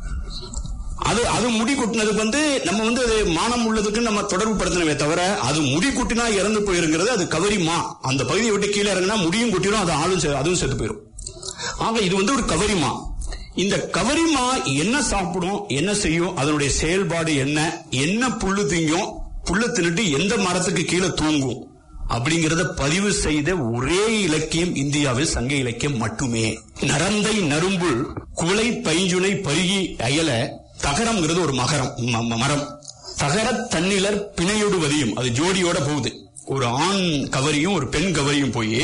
அது அது முடி கொட்டினதுக்கு வந்து நம்ம வந்து அது மானம் உள்ளதுக்கு நம்ம தொடர்பு படுத்தணுமே தவிர அது முடி கொட்டினா இறந்து போயிருங்கிறது அது கவரி மா அந்த பகுதியை விட்டு கீழே இறங்கினா முடியும் கொட்டிடும் அது ஆளும் செ- அதுவும் செத்து போயிடும் ஆக இது வந்து ஒரு கவரிமா இந்த கவரிமா என்ன சாப்பிடும் என்ன செய்யும் அதனுடைய செயல்பாடு என்ன என்ன புல்லு திங்கும் புல்ல தின்னுட்டு எந்த மரத்துக்கு கீழே தூங்கும் அப்படிங்கறத பதிவு செய்த ஒரே இலக்கியம் இந்தியாவில் சங்க இலக்கியம் மட்டுமே நரந்தை நரும்புல் குலை பைஞ்சுனை பருகி அயல தகரம்ங்கிறது ஒரு மகரம் ம- ம- மரம் தகர தன்னிலர் பிணையோடு வதியும் அது ஜோடியோட போகுது ஒரு ஆண் கவரியும் ஒரு பெண் கவரியும் போய்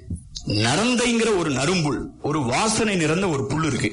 நரந்தைங்கிற ஒரு நரும்புல் ஒரு வாசனை நிறைந்த ஒரு புல் இருக்கு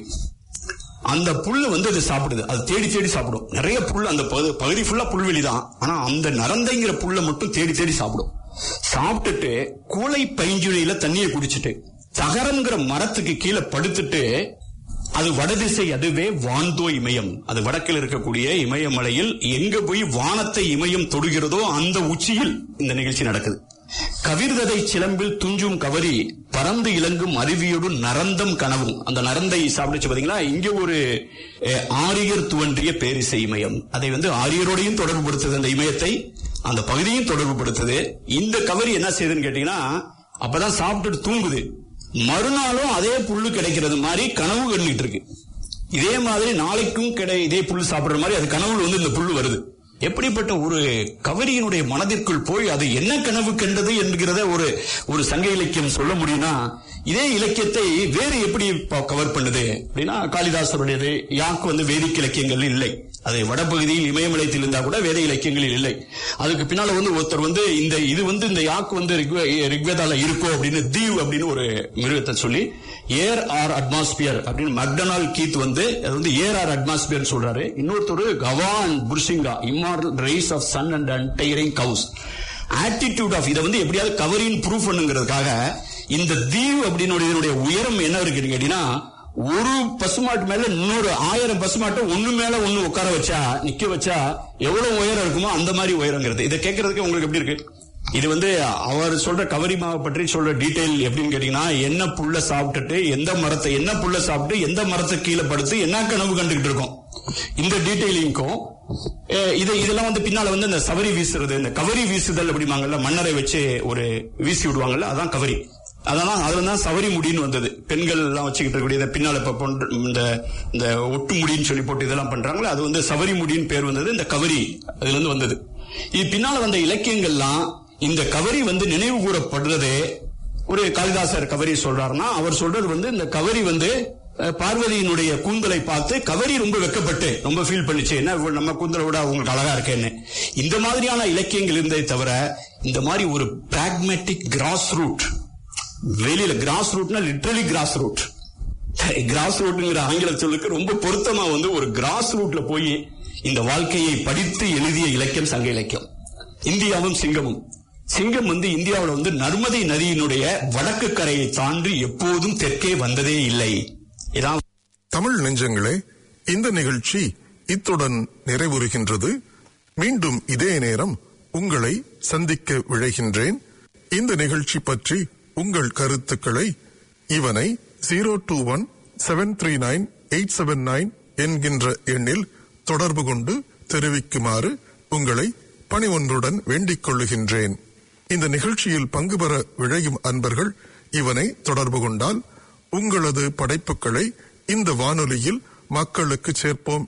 அந்த புல்லு வந்து அது சாப்பிடுது அது தேடி தேடி சாப்பிடும் நிறைய புல் அந்த பகு- பகுதி ஃபுல்லா புல்வெளி தான் ஆனா அந்த நரந்தைங்கிற புல்லை மட்டும் தேடி தேடி சாப்பிடும் சாப்பிட்டுட்டு கூளை பைஞ்சுழியில தண்ணியை குடிச்சிட்டு தகரம்ங்கிற மரத்துக்கு கீழே படுத்துட்டு அது வடதிசை அதுவே வான்தோ இமயம் அது வடக்கில் இருக்கக்கூடிய இமயமலையில் எங்க போய் வானத்தை இமயம் தொடுகிறதோ அந்த உச்சியில் இந்த நிகழ்ச்சி நடக்குது கவிர்ததை சிலம்பில் துஞ்சும் கவரி பறந்து இலங்கும் அருவியோடு நரந்தம் கனவும் அந்த நரந்தை சாப்பிடுச்சு பாத்தீங்களா இங்க ஒரு அஹ், ஆரியர் துவன்றிய பேரிசை இமயம் அதை வந்து ஆரியரோடையும் தொடர்பு படுத்துது அந்த இமயத்தை அந்த பகுதியும் தொடர்பு படுத்துது இந்த கவரி என்ன செய்யுதுன்னு கேட்டீங்கன்னா அப்பதான் சாப்பிட்டுட்டு தூங்குது மறுநாளும் அதே புல்லு கிடைக்கிறது மாதிரி கனவு கண்டுட்டு இருக்கு இதே மாதிரி நாளைக்கும் கிடை இதே புல்லு சாப்பிடுற மாதிரி அது கனவுல வந்து இந்த புல்லு வருது எப்படிப்பட்ட ஒரு கவரியினுடைய மனதிற்குள் போய் அது என்ன கனவு கண்டது என்கிறத ஒரு ஒரு சங்க இலக்கியம் சொல்ல முடியும்னா இதே இலக்கியத்தை வேறு எப்படி ப- கவர் பண்ணுது அப்படின்னா காளிதாசருடையது யாக்கு வந்து வேதிக் இலக்கியங்கள் இல்லை அது வடபகுதியில் இமயமலையத்தில் இருந்தா கூட வேத இலக்கியங்களில் இல்லை அதுக்கு பின்னால வந்து ஒருத்தர் வந்து இந்த இது வந்து இந்த யாக்கு வந்து ரிக்வே- ரிக்வேதால இருக்கோ அப்படின்னு தீவ் அப்படின்னு ஒரு மிருகத்தை சொல்லி ஏர் ஆர் அட்மாஸ்பியர் அப்படின்னு மெக்டனால் கீத் வந்து அது வந்து ஏர் ஆர் அட்மாஸ்பியர் சொல்றாரு இன்னொருத்தர் கவான் புர்சிங்கா immortal rise of sun and untiring cows attitude of இதை வந்து எப்படியாவது கவரின் ப்ரூஃப் பண்ணுங்கிறதுக்காக இந்த தீவ் அப்படின்னு இதனுடைய உயரம் என்ன இருக்குன்னு கேட்டீங்கன்னா ஒரு பசுமாட்டு மேல இன்னொரு ஆயிரம் பசுமாட்டை ஒண்ணு மேல ஒண்ணு உட்கார வச்சா நிக்க வச்சா எவ்வளவு உயரம் இருக்குமோ அந்த மாதிரி உயரங்கிறது இதை கேட்கறதுக்கு உங்களுக்கு எப்படி இருக்கு இது வந்து அவர் சொல்ற கவரி மாவை பற்றி சொல்ற டீடைல் எப்படின்னு கேட்டீங்கன்னா என்ன புல்ல சாப்பிட்டுட்டு எந்த மரத்தை என்ன புல்ல சாப்பிட்டு எந்த மரத்தை கீழே படுத்து என்ன கனவு கண்டுகிட்டு இருக்கோம் இந்த டீடைலிங்க்கும் இது இதெல்லாம் வந்து பின்னால வந்து இந்த சவரி வீசுறது இந்த கவரி வீசுதல் அப்படிமாங்கல்ல மன்னரை வச்சு ஒரு வீசி விடுவாங்கல்ல அதான் கவரி அதெல்லாம் அதுல தான் சவரி முடின்னு வந்தது பெண்கள் எல்லாம் வச்சுக்கிட்டு இருக்கக்கூடிய இந்த பின்னால இப்ப பொன்று- இந்த இந்த ஒட்டு முடின்னு சொல்லி போட்டு இதெல்லாம் பண்றாங்களே அது வந்து சவரி முடின்னு பேர் வந்தது இந்த கவரி அதுல இருந்து வந்தது இது பின்னால வந்த இலக்கியங்கள்லாம் இந்த கவரி வந்து நினைவு கூறப்படுறதே ஒரு காளிதாசர் கவரி சொல்றாருன்னா அவர் சொல்றது வந்து இந்த கவரி வந்து அஹ், பார்வதியினுடைய கூந்தலை பார்த்து கவரி ரொம்ப வெக்கப்பட்டு ரொம்ப ஃபீல் பண்ணிச்சு என்ன இவ்வளவு நம்ம கூந்தலை விட உங்களுக்கு அழகா இருக்கேன்னு இந்த மாதிரியான இலக்கியங்கள் இருந்ததை தவிர இந்த மாதிரி ஒரு பிராக்மேட்டிக் கிராஸ் ரூட் வெளியில கிராஸ் ரூட்னா லிட்ரலி கிராஸ் ரூட் கிராஸ் ரூட்ங்கிற ஆங்கில சொல்லுக்கு ரொம்ப பொருத்தமா வந்து ஒரு கிராஸ் ரூட்ல போய் இந்த வாழ்க்கையை படித்து எழுதிய இலக்கியம் சங்க இலக்கியம் இந்தியாவும் சிங்கமும் சிங்கம் வந்து இந்தியாவுல வந்து நர்மதை நதியினுடைய வடக்கு கரையை தாண்டி எப்போதும் தெற்கே வந்ததே இல்லை இதான் தமிழ் நெஞ்சங்களே இந்த நிகழ்ச்சி இத்துடன் நிறைவுறுகின்றது மீண்டும் இதே நேரம் உங்களை சந்திக்க விழைகின்றேன் இந்த நிகழ்ச்சி பற்றி உங்கள் கருத்துக்களை இவனை zero two one seven three nine eight seven nine என்கின்ற எண்ணில் தொடர்பு கொண்டு தெரிவிக்குமாறு உங்களை பணிவொன்றுடன் வேண்டிக் கொள்ளுகின்றேன் இந்த நிகழ்ச்சியில் பங்கு பெற விழையும் அன்பர்கள் இவனை தொடர்பு கொண்டால் உங்களது படைப்புகளை இந்த வானொலியில் மக்களுக்கு சேர்ப்போம்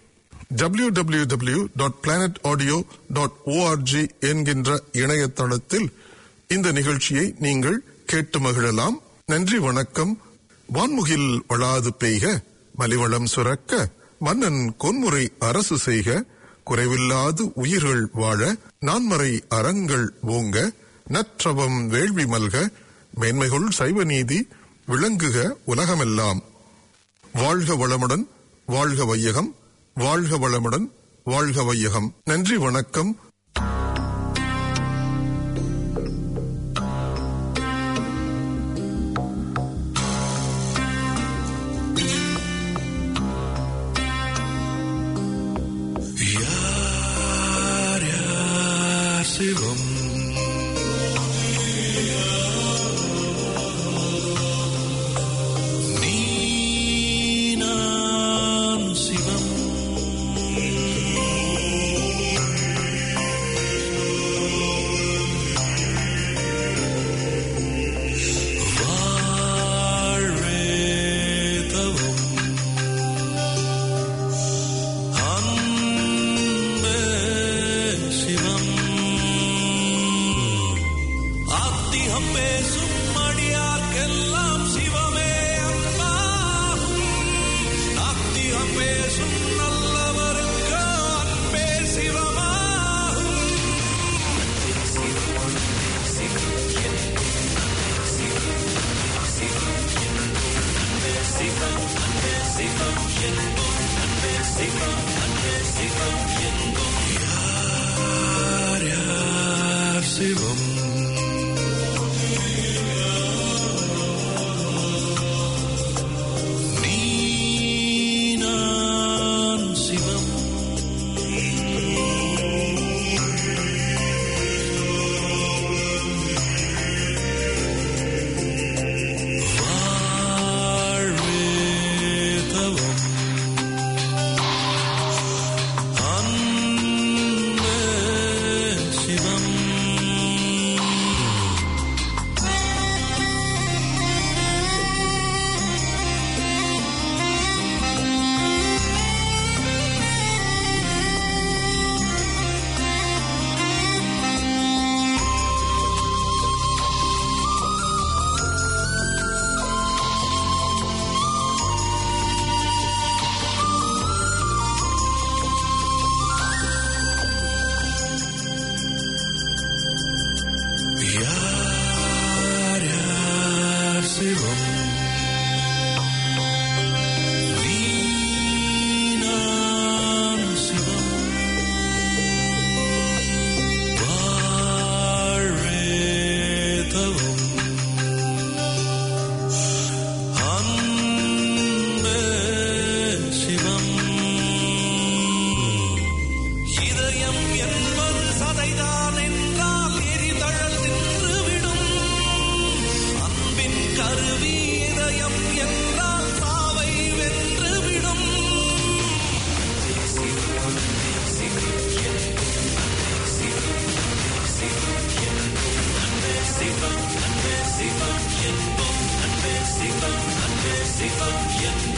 www.planetaudio.org என்கின்ற இணையதளத்தில் இந்த நிகழ்ச்சியை நீங்கள் கேட்டு மகிழலாம் நன்றி வணக்கம் வான்முகில் வளாது பெய்க மலிவளம் சுரக்க மன்னன் கொன்முறை அரசு செய்க குறைவில்லாது உயிர்கள் வாழ நான்மறை அறங்கள் ஓங்க நற்றவம் வேள்வி மல்க மேன்மைகள் சைவ நீதி விளங்குக உலகமெல்லாம் வாழ்க வளமுடன் வாழ்க வையகம் வாழ்க வளமுடன் வாழ்க வையகம் நன்றி வணக்கம் யார் யார் சிவம் நீ நான் சிவம் வாழ்வே தவம் அன்பே சிவம் ஆத்திகம் பேசும் அடியார்க்கெல்லாம் சிவமே அன்பாகும் நாத்திகம் பேசும் நல்லவருக்கு அன்பே சிவமாகும் யார் யார் சிவம் நீ நான் சிவம் வாழ்வே தவம் அன்பே சிவம் யார் யார் சிவம் நீ நான் சிவம் வாழ்வே தவம் அன்பே சிவம் இதயம் என்பது சதைதான் என்றால் எரிதழல் நின்றுவிடும் அன்பின் கருவி இதயம் என்றால் சாவை வென்றுவிடும் சிவம்